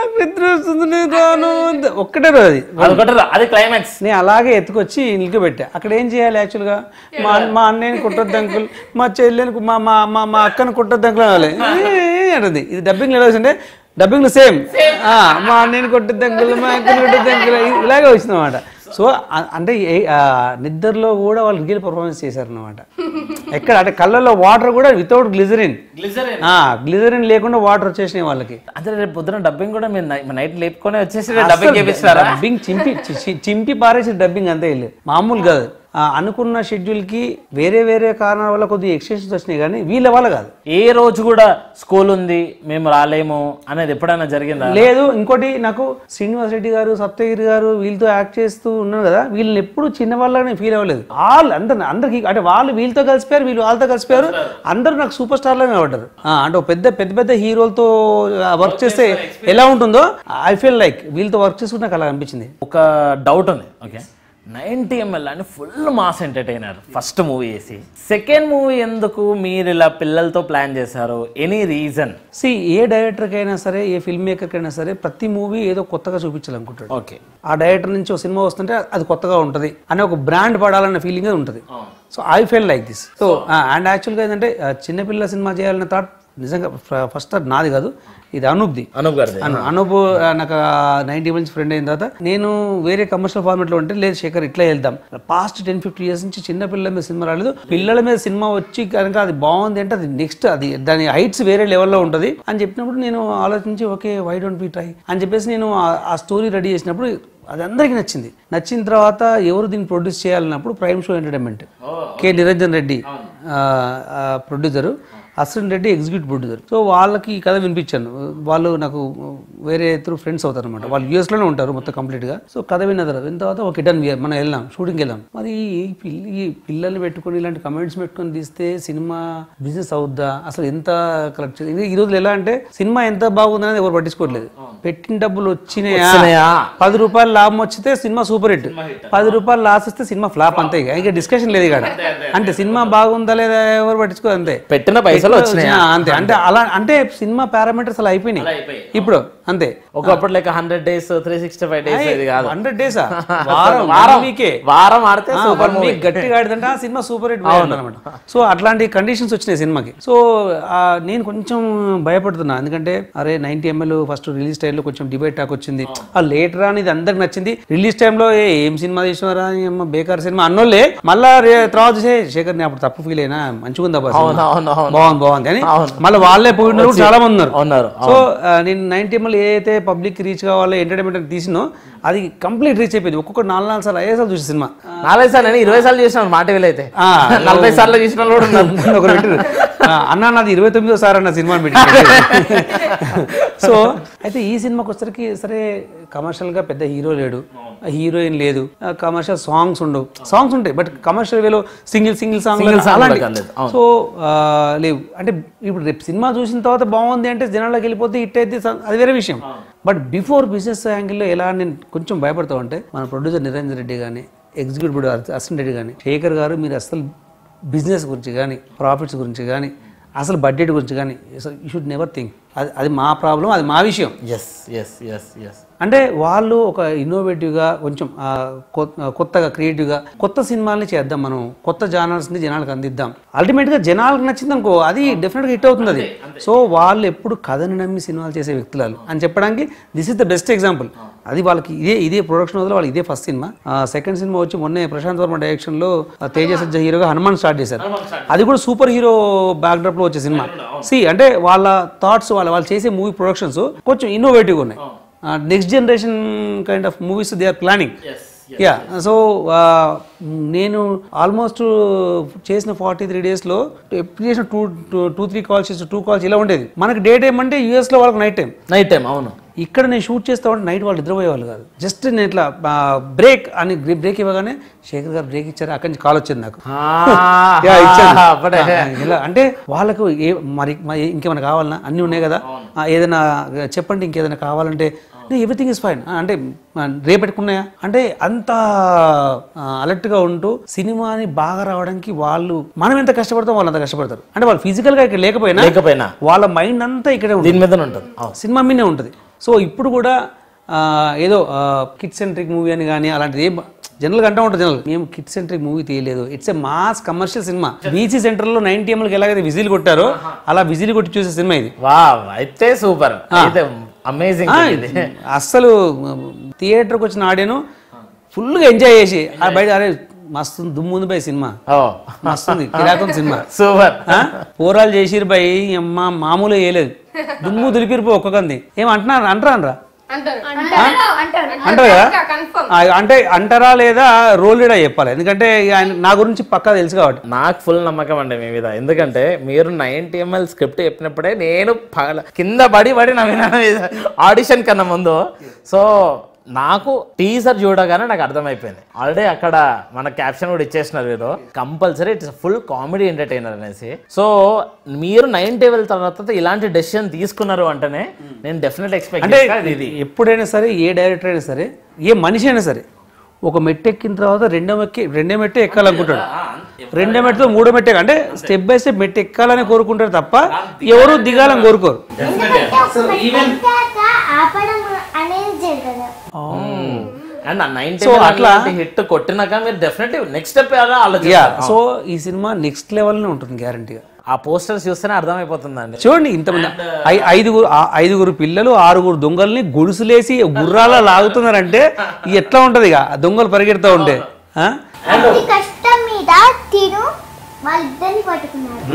నాకు నిద్ర వస్తుంది నేను రాను అంతే. ఒక్కటే రోజు అది అదొకటి రా- అది క్లైమాక్స్ నేను అలాగే ఎత్తుకొచ్చి ఇంటికి పెట్టా అక్కడ ఏం చేయాలి యాక్చువల్గా మా మా అన్నయ్యని కుట్టొద్దు అంకుల్ మా చెల్లెని కు- మా మా మా మా అక్కని కుట్టొద్దు అంకుల్ అనాలి ఏ అంటుంది ఇది డబ్బింగ్ ఎలా వచ్చింటే డబ్బింగ్ సేమ్ మా అన్నయ్యని కొట్టొద్దు అంకుల్ మా అక్కని కొట్టొద్దు అంకుల్ ఇలాగే వచ్చింది అనమాట సో అ- అంటే ఏ- ఆ, నిద్రలో కూడా వాళ్ళు రియల్ పర్ఫార్మెన్స్ చేశారన్నమాట ఎక్కడ అంటే కళ్ళల్లో వాటర్ కూడా వితౌట్ గ్లిజరిన్ గ్లిజరిన్ లేకుండా వాటర్ వచ్చేసినాయి వాళ్ళకి అంటే రేపు పొద్దున డబ్బింగ్ కూడా మీరు నై- నైట్ లేపుకొని వచ్చేసి డబ్బింగ్ చేపిస్తారా డబ్బింగ్ చింపి చి- చి- చింపి పారేసి డబ్బింగ్ అంతే వీళ్ళు మామూలు కాదు ఆ, అనుకున్న షెడ్యూల్ కి వేరే వేరే కారణాల వల్ల కొద్దిగా ఎక్స్టెన్షన్స్ వచ్చినాయి కానీ వీళ్ళ వల్ల కాదు ఏ రోజు కూడా స్కూల్ ఉంది మేము రాలేము అనేది ఎప్పుడైనా జరిగిందా లేదు ఇంకోటి నాకు శ్రీనివాస్ రెడ్డి గారు సప్తగిరి గారు వీళ్ళతో యాక్ట్ చేస్తూ ఉన్నారు కదా వీళ్ళని ఎప్పుడు చిన్న వాళ్ళని ఫీల్ అవ్వలేదు వాళ్ళు అందరు అందరికి అంటే వాళ్ళు వీళ్ళతో కలిసిపోయారు వీళ్ళు వాళ్ళతో కలిసిపోయారు అందరూ నాకు సూపర్ స్టార్లే కనబడ్డారు ఆ, అంటే ఒక పెద్ద పెద్ద పెద్ద హీరోలతో వర్క్ చేస్తే ఎలా ఉంటుందో ఐ ఫీల్ లైక్ వీళ్ళతో వర్క్ చేసుకుంటే నాకు అలా అనిపించింది ఒక డౌట్ ఉంది ఓకే నైన్టీ ఎంఎల్ అని full mass entertainer first movie వేసి సెకండ్ మూవీ ఎందుకు మీరు ఇలా పిల్లలతో ప్లాన్ చేశారు ఎనీ రీజన్ సి ఏ డైరెక్టర్కి అయినా సరే ఏ ఫిల్మ్ మేకర్కి అయినా సరే ప్రతి మూవీ ఏదో కొత్తగా చూపించాలనుకుంటాడు ఓకే ఆ డైరెక్టర్ నుంచి ఒక సినిమా వస్తుంటే అది కొత్తగా ఉంటుంది అనే ఒక బ్రాండ్ పడాలన్న ఫీలింగ్ ఉంటుంది so I feel like this so and యాక్చువల్గా ఏంటంటే ఆ, చిన్నపిల్ల సినిమా చేయాలన్న థాట్ నిజంగా ఫస్ట్ థాట్ నాది కాదు ఇది అనూప్ది అనూప్ గారిది అను అనూప్ ఆ, నాకు నైన్టీ నుంచి ఫ్రెండ్ అయిన తర్వాత నేను వేరే కమర్షియల్ ఫార్మాట్ లో ఉంటే లేదు శేఖర్ ఇట్లా వెళ్దాం పాస్ట్ టెన్ ఫిఫ్టీ ఇయర్స్ నుంచి చిన్న పిల్లల మీద సినిమా రాలేదు పిల్లల మీద సినిమా వచ్చి కనుక అది బాగుంది అంటే అది నెక్స్ట్ అది దాని హైట్స్ వేరే లెవెల్లో ఉంటుంది అని చెప్పినప్పుడు నేను ఆలోచించి okay why don't be try అని చెప్పేసి నేను ఆ- ఆ స్టోరీ రెడీ చేసినప్పుడు అది అందరికీ నచ్చింది నచ్చిన తర్వాత ఎవరు దీన్ని ప్రొడ్యూస్ చేయాలన్నప్పుడు Prime Show Entertainment K Niranjan Reddy producer Ashwin Reddy executive producer so వాళ్ళకి ఈ కథ వినిపించాను వాళ్ళు నాకు వేరే ఇద్దరు ఫ్రెండ్స్ అవుతారు అనమాట వాళ్ళు US లోనే ఉంటారు మొత్తం complete గా సో కథ విన్న తర్వాత విన్న తర్వాత ఒక డన్ మనం వెళ్ళాం షూటింగ్కి వెళ్ళాం మరి ఈ పిల్ల- ఈ పిల్లల్ని పెట్టుకొని ఇలాంటి కమెంట్స్ పెట్టుకొని తీస్తే సినిమా బిజినెస్ అవుద్దా అసలు ఎంత కలెక్ట్ ఈ రోజులు ఎలా అంటే సినిమా ఎంత బాగుందనేది ఎవరు పట్టించుకోవట్లేదు పెట్టిన డబ్బులు వచ్చినాయా వచ్చినాయా? పది రూపాయలు లాభం వచ్చితే సినిమా సూపర్ హిట్ పది రూపాయలు లాస్ వస్తే సినిమా ఫ్లాప్ అంతే ఇక ఇక డిస్కషన్ లేదు ఇక్కడ అంటే సినిమా బాగుందా లేదా ఎవరు పట్టించుకో అంతే పెట్టిన పైసలు వచ్చినాయా ఆ, అంతే అంటే అలా అంటే సినిమా పారామీటర్స్ అలా అయిపోయినాయి ఇప్పుడు అంతే ఒకప్పుడు like hundred days three sixty five days ఇది కాదు హండ్రెడ్ డేస్ వారం వారం వీకే వారం ఆడితే సూపర్ వన్ వీక్ గట్టిగా ఆడిందంటే ఆ సినిమా సూపర్ హిట్ అనమాట సో అట్లాంటి కండిషన్స్ వచ్చినాయి సినిమాకి సో ఆ, నేను కొంచెం భయపడుతున్నా ఎందుకంటే అరే నైన్టీ ఎంఎల్ ఫస్ట్ రిలీజ్ టైంలో కొంచెం డిబేట్ టాక్ వచ్చింది ఆ లేటర్ అనేది అందరికి నచ్చింది రిలీజ్ టైంలో ఏ ఏం సినిమా తీసినారా ఈ అమ్మ బేకార్ సినిమా అన్నోళ్ళే మళ్ళా రే- తర్వాత చూసే శేఖర్ నేను అప్పుడు తప్పు ఫీల్ అయినా మంచిగా ఉందా బాస్ అవును, అవును, అవును. బాగుంది బాగుంది అని మళ్ళీ వాళ్ళే పోయిన వాళ్ళు చాలా మంది ఉన్నారు ఉన్నారు, సో ఆ, నేను నైన్టీ ఎంఎల్ ఏదైతే పబ్లిక్ రీచ్ కావాలో ఎంటర్టైన్మెంట్ తీసినో అది కంప్లీట్ రీచ్ అయిపోయింది ఒక్కొక్క నాలుగు నాలుగు సార్లు ఐదు సార్లు చూసి సినిమా నాలుగైదు సార్లు నేను ఇరవై సార్లు చేసినాను మాట వీలైతే ఆ, నలభై సార్లు చేసిన వాళ్ళు కూడా ఉన్నారు ఒకరు పెట్టారు. ఆ, అన్న నాది ఇరవై తొమ్మిదో సార్ అన్న సినిమా సో అయితే ఈ సినిమాకి వచ్చరికి సరే కమర్షియల్ గా పెద్ద హీరో లేడు హీరోయిన్ లేదు కమర్షియల్ సాంగ్స్ ఉండవు సాంగ్స్ ఉంటాయి బట్ కమర్షియల్ వేలో single single song Single song అలాంటి కూడా కాలేదు. అవును. సో ఆ, లేవు అంటే ఇప్పుడు రేపు సినిమా చూసిన తర్వాత బాగుంది అంటే జనాల్లోకి వెళ్ళిపోతే హిట్ అయితే స- అది వేరే విషయం బట్ బిఫోర్ బిజినెస్ యాంగిల్లో ఎలా నేను కొంచెం భయపడతా ఉంటే మన ప్రొడ్యూసర్ నిరంజన్ రెడ్డి కానీ ఎగ్జిక్యూటివ్ ప్రొడ్యూసర్ అసిస్టెంట్ రెడ్డి కానీ శేఖర్ గారు మీరు అసలు బిజినెస్ గురించి కానీ ప్రాఫిట్స్ గురించి కానీ అసలు బడ్జెట్ గురించి కానీ యూ షుడ్ నెవర్ థింక్ అది అది మా ప్రాబ్లం అది మా విషయం ఎస్ ఎస్ ఎస్ ఎస్ అంటే వాళ్ళు ఒక ఇన్నోవేటివ్గా కొంచెం ఆ, కొ- కొత్తగా క్రియేటివ్గా కొత్త సినిమాల్ని చేద్దాం మనం కొత్త జానర్స్ని జనాలకు అందిద్దాం అల్టిమేట్గా జనాలకు నచ్చింది అనుకో అది డెఫినెట్గా హిట్ అవుతుంది అది సో వాళ్ళు ఎప్పుడు కథని నమ్మి సినిమాలు చేసే వ్యక్తులు అని చెప్పడానికి this is the best example అది వాళ్ళకి ఇదే ఇదే ప్రొడక్షన్ వల్ల వాళ్ళకి ఇదే ఫస్ట్ సినిమా సెకండ్ సినిమా వచ్చి మొన్నే ప్రశాంత్ వర్మ డైరెక్షన్లో ఆ, తేజ సజ్జ హీరోగా హనుమాన్ స్టార్ట్ చేశారు అది కూడా సూపర్ హీరో బ్యాక్డ్రాప్ లో వచ్చే సినిమా సి అంటే వాళ్ళ థాట్స్ వాళ్ళ వాళ్ళు చేసే మూవీ ప్రొడక్షన్స్ కొంచెం ఇన్నోవేటివ్గా ఉన్నాయి next generation kind of movies they are planning yeah so నేను ఆల్మోస్ట్ చేసిన ఫార్టీ త్రీ డేస్లో ఎప్పుడు చేసిన టూ టూ త్రీ కాల్స్ చేసిన టూ కాల్స్ ఇలా ఉండేది మనకి డే టైం అంటే యూఎస్లో వాళ్ళకి నైట్ టైం నైట్ టైం అవును ఇక్కడ నేను షూట్ చేస్తా ఉంటే నైట్ వాళ్ళు నిద్రపోయేవాళ్ళు కాదు జస్ట్ నేను ఇట్లా బ్రేక్ అని బ్రేక్ ఇవ్వగానే శేఖర్ గారు బ్రేక్ ఇచ్చారు అక్కడి నుంచి కాల్ వచ్చింది నాకు యా, ఇచ్చాను. అప్పుడే. ఆ, ఇలా అంటే వాళ్ళకు ఏ మరి మరి ఇంకేమైనా కావాలన్నా అన్నీ ఉన్నాయి కదా ఆ, ఏదైనా చెప్పండి ఇంకేదైనా కావాలంటే ఎవ్రీథింగ్ ఇస్ ఫైన్ అంటే ఆ, రేపెట్టుకున్నాయా అంటే అంత అలర్ట్గా ఉంటూ సినిమాని బాగా రావడానికి వాళ్ళు మనం ఎంత కష్టపడతాం వాళ్ళు అంత కష్టపడతారు అంటే వాళ్ళు ఫిజికల్గా ఇక్కడ లేకపోయినా లేకపోయినా వాళ్ళ మైండ్ అంతా ఇక్కడే ఉంటుంది దీని మీదనే ఉంటుంది అవును సినిమా మీదే ఉంటుంది సో ఇప్పుడు కూడా ఆ, ఏదో కిడ్ సెంట్రిక్ మూవీ అని కానీ అలాంటిది ఏం జనరల్గా అంటూ ఉంటారు జనరల్ మేము కిడ్ సెంట్రిక్ మూవీ తీయలేదు it's a mass commercial cinema BC సెంటర్లో నైన్టీ ఎంఎల్కి ఎలాగైతే విజిల్ కొట్టారో అలా విజిల్ కొట్టి చూసే సినిమా ఇది వావ్ అయితే సూపర్ అయితే అమేజింగ్ ఆ, అస్సలు థియేటర్కి వచ్చిన ఆడియను ఫుల్గా ఎంజాయ్ చేసి ఆ బయట అరే మస్తు దుమ్ముంది బై సినిమా ఓ మస్తుంది కిరాకం సినిమా సూపర్ ఆ? పోరాలు చేసిరు బై అమ్మ మామూలుగా వేయలేదు దుమ్ము దులిపిరు పో ఒక్కొక్కంది ఏం అంటున్నారు అంటారా అనరా అంటారు అంటారు కదా కన్ఫర్మ్ ఆ, అంటే అంటారా లేదా రోల్ రీడా చెప్పాలి ఎందుకంటే ఇక ఆయన నా గురించి పక్కా తెలుసు కాబట్టి నాకు ఫుల్ నమ్మకం అండి మీ మీద ఎందుకంటే మీరు నైన్టీ ఎంఎల్ స్క్రిప్ట్ చెప్పినప్పుడే నేను పగల- కింద పడి పడి నా విన ఆడిషన్ కన్నా ముందు సో నాకు టీజర్ చూడగానే నాకు అర్థమైపోయింది ఆల్రెడీ అక్కడ మన క్యాప్షన్ కూడా ఇచ్చేసినారు మీరు compulsory it's full comedy entertainer అనేసి సో మీరు నైన్టీ వెళ్ళిన తర్వాత ఇలాంటి డెసిషన్ తీసుకున్నారు అంటేనే నేను డెఫినెట్ ఎక్స్పెక్ట్ అంటే ఇది ఎప్పుడైనా సరే ఏ డైరెక్టర్ అయినా సరే ఏ మనిషి అయినా సరే ఒక మెట్టు ఎక్కిన తర్వాత రెండో మెక్కి రెండో మెట్టు ఎక్కాలనుకుంటాడు రెండో మెట్టుతో మూడో మెట్టు ఎక్క- అంటే స్టెప్ బై స్టెప్ మెట్టు ఎక్కాలని కోరుకుంటారు తప్ప ఎవరు దిగాలని కోరుకోరు ఎందుకంటే ఒక పెట్టాక ఆపడం అనేది జరగదు అండ్ నైన్టీ So, అట్లా- హిట్ కొట్టినాక మీరు డెఫినెట్లీ నెక్స్ట్ స్టెప్ యా ఆలోచిస్తారు సో ఈ సినిమా నెక్స్ట్ లెవెల్నే ఉంటుంది గ్యారంటీగా ఆ పోస్టర్స్ చూస్తేనే అర్థమైపోతుందండి చూడండి ఇంతమంది ఐ- ఐదుగురు ఆ- ఐదుగురు పిల్లలు ఆరుగురు దొంగల్ని గొలుసులేసి గుర్రాల లాగుతున్నారంటే ఇది ఎట్లా ఉంటది ఇక ఆ దొంగలు పరిగెడతా ఉంటే ఆ? అతి కష్టం మీద తిను వాళ్ళిద్దరిని పట్టుకున్నారు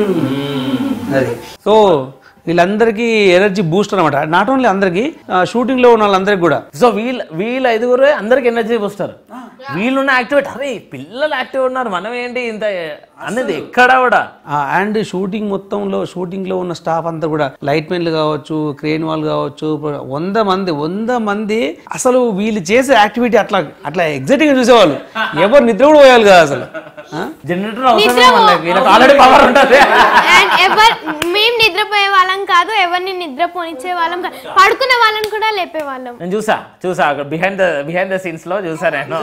అది సో వీళ్ళందరికీ ఎనర్జీ బూస్ట్ అనమాట నాట్ ఓన్లీ అందరికి షూటింగ్ లో ఉన్న వాళ్ళందరికి కూడా సో వీళ్ళు వీళ్ళు ఐదుగురు అందరికి ఎనర్జీ వస్తారు వీళ్ళున్న యాక్టివేట్ అరే పిల్లలు యాక్టివ్ ఉన్నారు మనం ఏంటి ఇంత అనేది ఎక్కడ కూడా అండ్ షూటింగ్ మొత్తంలో షూటింగ్ లో ఉన్న స్టాఫ్ అంతా కూడా లైట్ మెన్లు కావచ్చు క్రేన్ వాళ్ళు కావచ్చు వంద మంది వంద మంది అసలు వీళ్ళు చేసే యాక్టివిటీ అట్లా అట్లా ఎగ్జైటింగ్ గా చూసేవాళ్ళు ఎవరు నిద్ర కూడా పోయాలి కదా అసలు ఆ? జనరేటర్ అవసరమే వాళ్ళకి వీళ్ళకి ఆల్రెడీ పవర్ ఉంటుంది అండ్ ఎవరు మేము నిద్రపోయే వాళ్ళం కాదు ఎవరిని నిద్రపోనిచ్చే వాళ్ళం కాదు పడుకునే వాళ్ళని కూడా లేపే వాళ్ళం నేను చూసా చూసా అక్కడ behind the behind the scenes లో చూసా నేను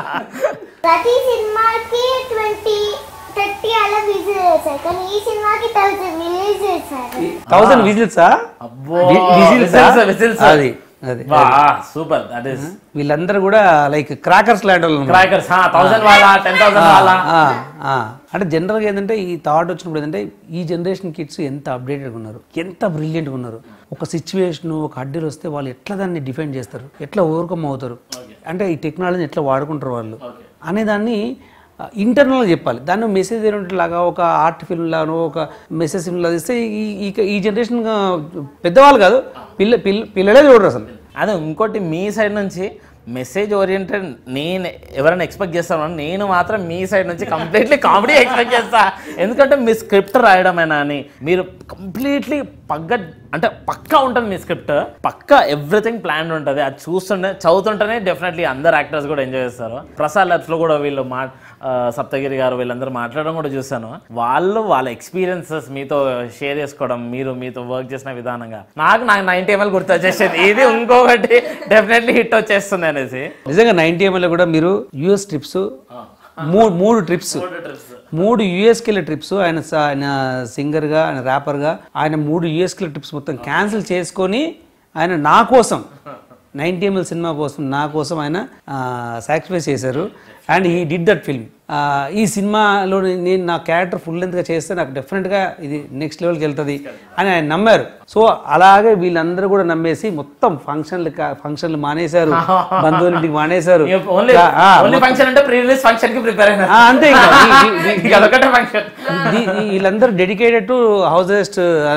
ప్రతి సినిమాకి ట్వంటీ థర్టీ అలా విజిల్ చేశారు కానీ ఈ సినిమాకి థౌసండ్ విజిల్ చేశారు థౌసండ్ విజిల్సా అబ్బో విజిల్స్ whistles, whistles. అది అది వా సూపర్ దట్ ఈస్ వీళ్ళందరూ కూడా లైక్ క్రాకర్స్ లాంటి వాళ్ళు ఉన్నారు. క్రాకర్స్ థౌసండ్ వాళ్ళ టెన్ థౌసండ్ వాళ్ళ ఆ, ఆ. అంటే జనరల్గా ఏంటంటే ఈ థాట్ వచ్చినప్పుడు ఏంటంటే ఈ జనరేషన్ కిడ్స్ ఎంత అప్డేటెడ్గా ఉన్నారు ఎంత బ్రిలియంట్గా ఉన్నారు ఒక సిచ్యువేషన్ ఒక అడ్డీలు వస్తే వాళ్ళు ఎట్లా దాన్ని డిఫెండ్ చేస్తారు ఎట్లా ఓవర్కమ్ అవుతారు అంటే ఈ టెక్నాలజీని ఎట్లా వాడుకుంటారు వాళ్ళు అనే దాన్ని ఇంటర్నల్గా చెప్పాలి దాన్ని మెసేజ్ లాగా ఒక ఆర్ట్ ఫిల్మ్ లానో ఒక మెసేజ్ ఫిల్మ్ లాగా ఇస్తే ఈ ఈ- ఈ జనరేషన్ పెద్దవాళ్ళు కాదు పిల్ల పిల్ల పిల్లలే చూడరు అసలు అదే ఇంకోటి మీ సైడ్ నుంచి మెసేజ్ ఓరియంటెడ్ నేను ఎవరైనా ఎక్స్పెక్ట్ చేస్తాను నేను మాత్రం మీ సైడ్ నుంచి కంప్లీట్లీ కామెడీ ఎక్స్పెక్ట్ చేస్తా ఎందుకంటే మీ స్క్రిప్ట్ రాయడమేనా అని మీరు కంప్లీట్లీ పగ్గ అంటే పక్కా ఉంటుంది మీ స్క్రిప్ట్ పక్కా ఎవ్రీథింగ్ ప్లాన్ ఉంటుంది అది చూస్తుంటే చదువుతుంటేనే డెఫినెట్లీ అందరు యాక్టర్స్ కూడా ఎంజాయ్ చేస్తారు ప్రసాద్ ల్యాబ్స్లో కూడా వీళ్ళు మా ఆ, సప్తగిరి గారు వీళ్ళందరూ మాట్లాడడం కూడా చూశాను వాళ్ళు వాళ్ళ ఎక్స్పీరియన్సెస్ మీతో షేర్ చేసుకోవడం మీరు మీతో వర్క్ చేసిన విధానంగా నాకు నాకు నైన్టీ ఎంఎల్ గుర్తు వచ్చేసేది ఇది ఇంకొకటి డెఫినెట్లీ హిట్ వచ్చేస్తుంది అనేసి నిజంగా నైన్టీ ఎంఎల్ కూడా మీరు యుఎస్ ట్రిప్స్ మూడు మూడు ట్రిప్స్ మూడు యుఎస్కి వెళ్ళే ట్రిప్స్ ఆయన స- ఆయన సింగర్గా ఆయన ర్యాపర్గా ఆయన మూడు యుఎస్కి వెళ్ళే ట్రిప్స్ మొత్తం క్యాన్సిల్ చేసుకొని ఆయన నా కోసం నైన్టీ ఎంఎల్ సినిమా కోసం నా కోసం ఆయన సాక్రిఫైస్ చేశారు and he did that film ఈ సినిమాలో నేను నా క్యారెక్టర్ ఫుల్ లెంత్గా చేస్తే నాకు డెఫినెట్గా ఇది నెక్స్ట్ లెవెల్కి వెళ్తుంది అని ఆయన నమ్మారు సో అలాగే వీళ్ళందరూ కూడా నమ్మేసి మొత్తం ఫంక్షన్లు కా- ఫంక్షన్లు మానేశారు బంధువులింటికి మానేశారు ఓన్లీ ఆ, ఓన్లీ ఫంక్షన్ అంటే ప్రీ రిలీజ్ ఫంక్షన్ కి ప్రిపేర్ అయినా ఆ, అంతే ఇంకా ఈ- ఈ- ఈ- అదొకటే ఫంక్షన్ దీ- ఈ- వీళ్ళందరూ dedicated to house arrest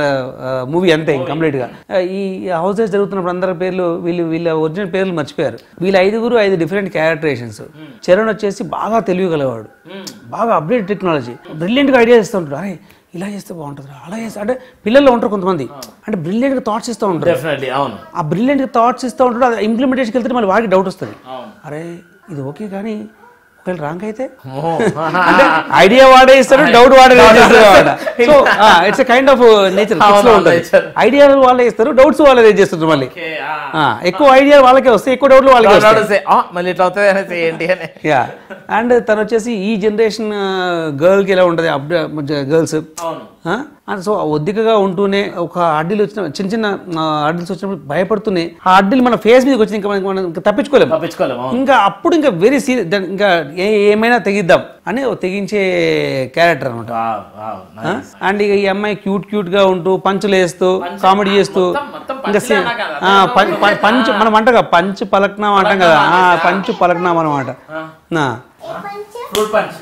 movie అంతే కంప్లీట్ గా ఆ, ఈ హౌస్ అరెస్ట్ జరుగుతున్నప్పుడు అందరి పేర్లు వీళ్ళు వీళ్ళ ఒరిజినల్ పేర్లు మర్చిపోయారు వీళ్ళ ఐదుగురు ఐదు డిఫరెంట్ క్యారెక్టరేషన్స్ చరణ్ వచ్చేసి బాగా తెలియగలవాడు బాగా అప్డేట్ టెక్నాలజీ బ్రిలియంట్ గా ఐడియా ఇస్తూ ఉంటాడు అరే ఇలా చేస్తే బాగుంటుంది అలా చేస్తే అంటే పిల్లల్లో ఉంటారు కొంతమంది అంటే బ్రిలియంట్ గా థాట్స్ ఇస్తూ ఉంటారు డెఫినెట్లీ అవును ఆ బ్రిలియంట్ గా థాట్స్ ఇస్తూ ఉంటాడు అది ఇంప్లిమెంటేషన్కి వెళ్తే మళ్ళీ వాడికి డౌట్ వస్తుంది అరే ఇది ఓకే కానీ ఒకవేళ రాంగ్ అయితే అంటే ఐడియా వాడే ఇస్తాడు డౌట్ వాడే చేస్తాడు so it's kind of nature అవును, లో ఉంటుంది nature. ఐడియా వాళ్ళే ఇస్తారు డౌట్స్ వాళ్ళే రేజ్ చేస్తారు మళ్ళీ ఆ, ఎక్కువ ఐడియా వాళ్ళకే వస్తాయి ఎక్కువ డౌట్లు వాళ్ళకే వస్తాయి say, "ఆ, మళ్ళీ ఇట్లా అవుతుంది అనేసి ఏంటి అని యా అండ్ తను వచ్చేసి ఈ జనరేషన్ గర్ల్కి ఎలా ఉంటుంది అప్డే గర్ల్స్ సో ఒద్దికగా ఉంటూనే ఒక అడ్డీలు వచ్చిన చిన్న చిన్న అడ్డీలు వచ్చినప్పుడు భయపడుతూనే ఆ అడ్డీలు మన ఫేస్ మీదకి వచ్చి ఇంకా మనం మనం ఇంకా తప్పించుకోలేము తప్పించుకోలేము అవును. ఇంకా అప్పుడు ఇంకా వెరీ సీరియస్ ఇంకా ఏ- ఏమైనా తెగిద్దాం అని ఓ తెగించే క్యారెక్టర్ అనమాట వావ్, వావ్, nice. అండ్ ఇక ఈ అమ్మాయి క్యూట్ క్యూట్ గా ఉంటూ పంచులు వేస్తూ కామెడీ చేస్తూ మొత్తం- మొత్తం ఇంకా పంచులే అన్నా కదా, ఆ, పం- పం- పంచు మనం అంటాం కదా పంచు పలక్నాం అంటాం కదా ఆ, పంచు పలక్నాం అనమాట Fruit punch.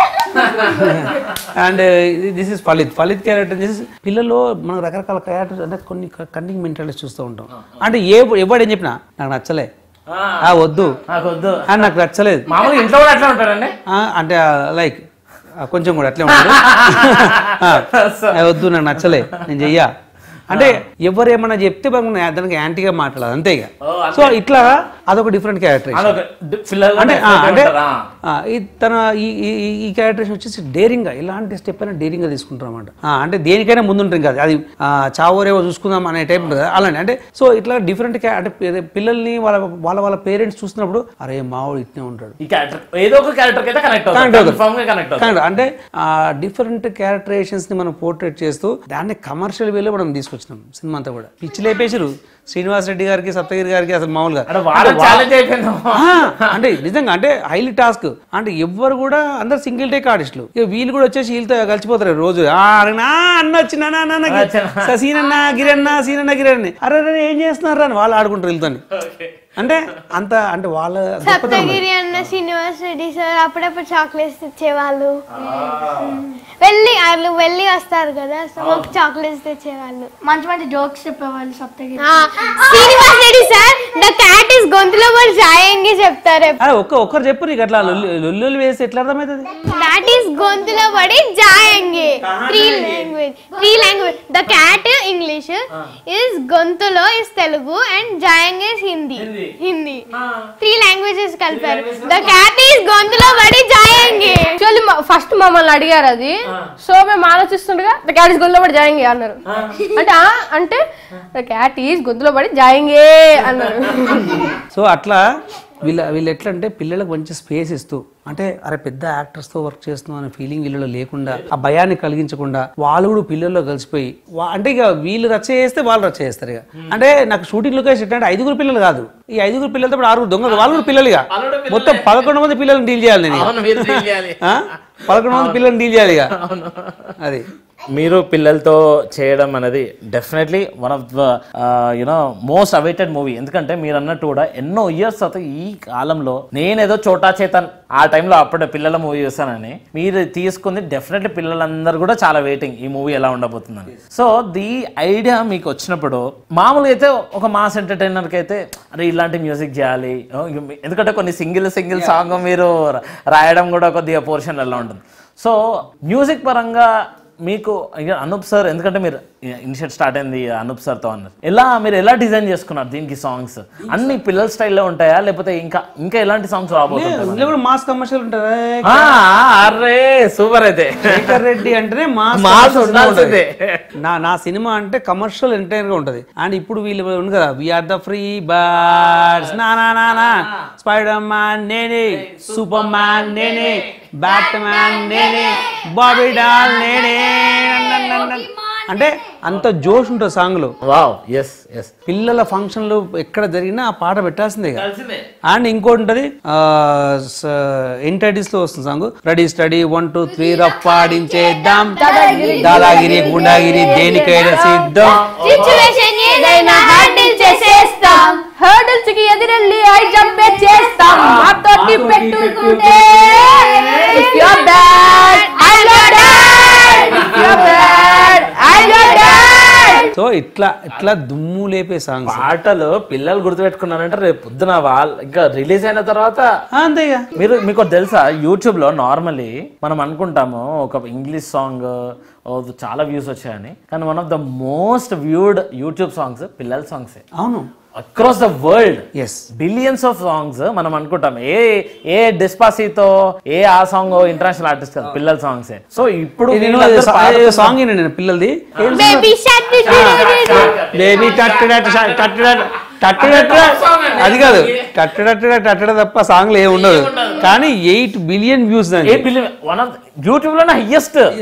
And this is Phalith Phalith character this పిల్లల్లో మనం రకరకాల క్యారెక్టర్స్ అంటే కొన్ని కన్నింగ్ మెంటాలిటీ చూస్తూ ఉంటాం అంటే ఏ ఎవడు ఏం చెప్పినా నాకు నచ్చలే ఆ, ఆ వద్దు నాకు వద్దు ఆ, నాకు నచ్చలేదు మామూలుగా ఇంట్లో కూడా అట్లా ఉంటారండి ఆ, అంటే లైక్ కొంచెం కూడా అట్లే ఉంటాడు ఆ, ఆ, వద్దు నాకు నచ్చలే నేను చెయ్యా అంటే ఎవరు ఏమన్నా చెప్తే మనం దానికి యాంటీగా మాట్లాడాలి అంతే ఇక ఓ, అంతే. సో ఇట్లా అదొక డిఫరెంట్ క్యారెక్టర్ అదొక డి- పిల్లలు అంటే ఆ, different అంటే ఉంటారా? ఆ, ఈ తన ఈ ఈ- ఈ- ఈ క్యారెక్టరేషన్ వచ్చేసి డేరింగ్ గా ఎలాంటి స్టెప్ అయినా డేరింగ్ గా తీసుకుంటారు అనమాట అంటే దేనికైనా ముందుంటుంది కదా అది ఆ, చావోరేవో చూసుకుందాం అనే టైప్ ఉంటుంది కదా అలానే అంటే సో ఇట్లా డిఫరెంట్ అంటే పి- పిల్లల్ని వాళ్ళ వాళ్ళ వాళ్ళ పేరెంట్స్ చూస్తున్నప్పుడు అరే మావాడు ఇట్నే ఉంటాడు ఈ క్యారెక్టర్ ఏదో ఒక క్యారెక్టర్ అయితే కనెక్ట్ Connect అవుతుంది అవుతారు. కన్ఫర్మ్ గా కనెక్ట్ అవుతుంది కానీ అంటే డిఫరెంట్ క్యారెక్టరేషన్స్ ని మనం పోర్ట్రేట్ చేస్తూ దాన్ని కమర్షియల్ వేలో మనం తీసుకొచ్చినాం సినిమా అంతా కూడా పిచ్చి లేపేసారు శ్రీనివాస్ రెడ్డి గారికి సప్తగిరి గారికి అసలు మామూలుగా అంటే వాళ్ళ ఛాలెంజ్ అయిపోయింది ఆ, అంటే నిజంగా అంటే హైలీ టాస్క్ అంటే ఎవ్వరు కూడా అందరు సింగిల్ టేక్ ఆర్టిస్టులు ఇక వీళ్ళు కూడా వచ్చేసి వీళ్ళతో కలిసిపోతారు రోజు ఆ, నా అన్న వచ్చిన సీనన్న గిరన్న సీనన్న గిరన్న అరే అరే ఏం చేస్తున్నారు అని వాళ్ళు ఆడుకుంటారు వీళ్ళతోని అంటే అంత అంటే వాళ్ళ గొప్పతనం అది. సప్తగిరి అన్న శ్రీనివాస్ రెడ్డి సార్ అప్పుడప్పుడు చాక్లెట్స్ ఇచ్చేవాళ్ళు వెళ్ళి వాళ్ళు వెళ్ళి వస్తారు కదా సో మాకు చాక్లెట్స్ తెచ్చేవాళ్ళు మంచి మంచి జోక్స్ చెప్పేవాళ్ళు సప్తగిరి ఆ, Srinivas Reddy sir the cat is గొంతులో కూడా జాయంగి చెప్తారు అరే ఒక్క ఒక్కరు చెప్పు నీకు అట్లా లొల్లు వేసి ఎట్లా అర్థమవుతుంది దాట్ ఈస్ గొంతులో పడి జాయంగి three language three language the cat English is గొంతులో ఇస్ తెలుగు అండ్ జాయంగి is Hindi Hindi three languages కలిపారు ద క్యాట్ ఈస్ గొంతులో పడి జాయంగి యాక్చువల్లీ ఫస్ట్ మమ్మల్ని అడిగారు అది సో మేము ఆలోచిస్తుండగా ద క్యాట్ ఈస్ గొంతులో పడి జాయింగే అన్నారు అంటే "ఆ?" అంటే ద క్యాట్ ఈస్ గొంతులో పడి జాయింగే అన్నారు సో అట్లా వీళ్ళ వీళ్ళు ఎట్లా అంటే పిల్లలకు మంచి స్పేస్ ఇస్తూ అంటే అరే పెద్ద యాక్టర్స్ తో వర్క్ చేస్తున్నాం అనే ఫీలింగ్ వీళ్ళలో లేకుండా ఆ భయాన్ని కలిగించకుండా వాళ్ళు కూడా పిల్లల్లో కలిసిపోయి వా- అంటే ఇక వీళ్ళు రచ్చ చేస్తే వాళ్ళు రచ్చ చేస్తారు ఇక అంటే నాకు షూటింగ్ లొకేషన్ అంటే ఐదుగురు పిల్లలు కాదు ఈ ఐదుగురు పిల్లలతో పాటు ఆరుగురు దొంగలు వాళ్ళు కూడా పిల్లలు ఇక మొత్తం పదకొండు మంది పిల్లల్ని డీల్ చేయాలి నేను ఇక. అవును మీరు deal చేయాలి. ఆ? పదకొండు మంది పిల్లల్ని డీల్ చేయాలి ఇక అది మీరు పిల్లలతో చేయడం అనేది definitely one of the you know most awaited movie ఎందుకంటే మీరు అన్నట్టు కూడా ఎన్నో ఇయర్స్ తర్వాత ఈ కాలంలో నేనేదో చోటా చేతన్ ఆ టైంలో అప్పుడే పిల్లల మూవీ చూసానని మీరు తీసుకుంది డెఫినెట్లీ పిల్లలందరూ కూడా చాలా వెయిటింగ్ ఈ మూవీ ఎలా ఉండబోతుందని సో ది ఐడియా మీకు వచ్చినప్పుడు మామూలుగా అయితే ఒక మాస్ ఎంటర్టైనర్కి అయితే అరే ఇలాంటి మ్యూజిక్ చేయాలి ఓ, ఎందుకంటే కొన్ని సింగిల్ సింగిల్ సాంగ్ మీరు రా- రాయడం కూడా కొద్దిగా పోర్షన్ ఎలా ఉంటుంది సో మ్యూజిక్ పరంగా మీకు ఇక అనూప్ సార్ ఎందుకంటే మీరు ఇనిషియేట్ స్టార్ట్ అయింది అనూప్ సార్తో అన్నారు ఎలా మీరు ఎలా డిజైన్ చేసుకున్నారు దీనికి సాంగ్స్ అన్ని పిల్లల స్టైల్లో ఉంటాయా లేకపోతే ఇంకా ఇంకా ఎలాంటి సాంగ్స్ రాబోతుంటాయి ఇందులో కూడా మాస్ కమర్షియల్ ఉంటుంది ఆ, అరే సూపర్ అయితే శేఖర్ రెడ్డి అంటేనే మాస్ మాస్ commercial సినిమా ఉండాల్సిందే. ఉంటది. నా నా సినిమా అంటే కమర్షియల్ ఎంటైర్ గా ఉంటది అండ్ ఇప్పుడు వీళ్ళు ఉంది కదా వీఆర్ ద ఫ్రీ బర్డ్స్ నా నా నా నా స్పైడర్ మ్యాన్ నేనే సూపర్ మ్యాన్ నేనే బ్యాట్ మ్యాన్ నేనే బాబీ డాల్ నేనే నన్ నన్ నన్. అంటే అంత జోష్ ఉంటుంది సాంగ్లో వావ్ ఎస్ ఎస్ పిల్లల ఫంక్షన్లు ఎక్కడ జరిగినా ఆ పాట పెట్టాల్సిందే ఇక. అండ్ ఇంకోటి ఉంటుంది ఎన్టీడీస్ లో వస్తుంది song ready steady one two three రప్పాడించేద్దాం దాదాగిరి గుండాగిరి దేనికైనా సిద్ధం సిచ్యువేషన్ ఏదైనా హ్యాండిల్ చేసేస్తాం హర్డల్స్ కి ఎదురెళ్ళి ఐ జంప్ చేస్తాం మాతోటి పెట్టుకుంటే if you're bad, I'm your dad. If you're bad, I'm your dad. So ఇట్లా ఇట్లా దుమ్ము లేపే సాంగ్స్ పాటలు పిల్లలు గుర్తుపెట్టుకున్నారంటే రేపు పొద్దున వాళ్ళు ఇంకా రిలీజ్ అయిన తర్వాత అంతే ఇక మీరు మీకు ఒకటి తెలుసా యూట్యూబ్ లో నార్మల్లీ మనం అనుకుంటాము ఒక ఇంగ్లీష్ సాంగ్ చాలా వ్యూస్ వచ్చాయని కానీ one of the most viewed YouTube songs పిల్లల సాంగ్స్ అవును across the world yes billions of songs మనం అనుకుంటాం ఏ ఏ డిస్పాసితో ఏ ఆ సాంగ్ ఇంటర్నేషనల్ ఆర్టిస్ట్ కాదు పిల్లల సాంగ్స్ సో ఇప్పుడు నేను వీళ్ళందరూ పాడుతున్న- సాంగ్ నేను పిల్లలది బేబీ షట్ బేబీ టట్టడట్ టట్టడట్ టట్టడట్ అది కాదు టట్టడట్ టట్టడ తప్ప సాంగ్లు ఏమి ఉండదు కానీ eight billion views a billion one of YouTube లోనే హైయెస్ట్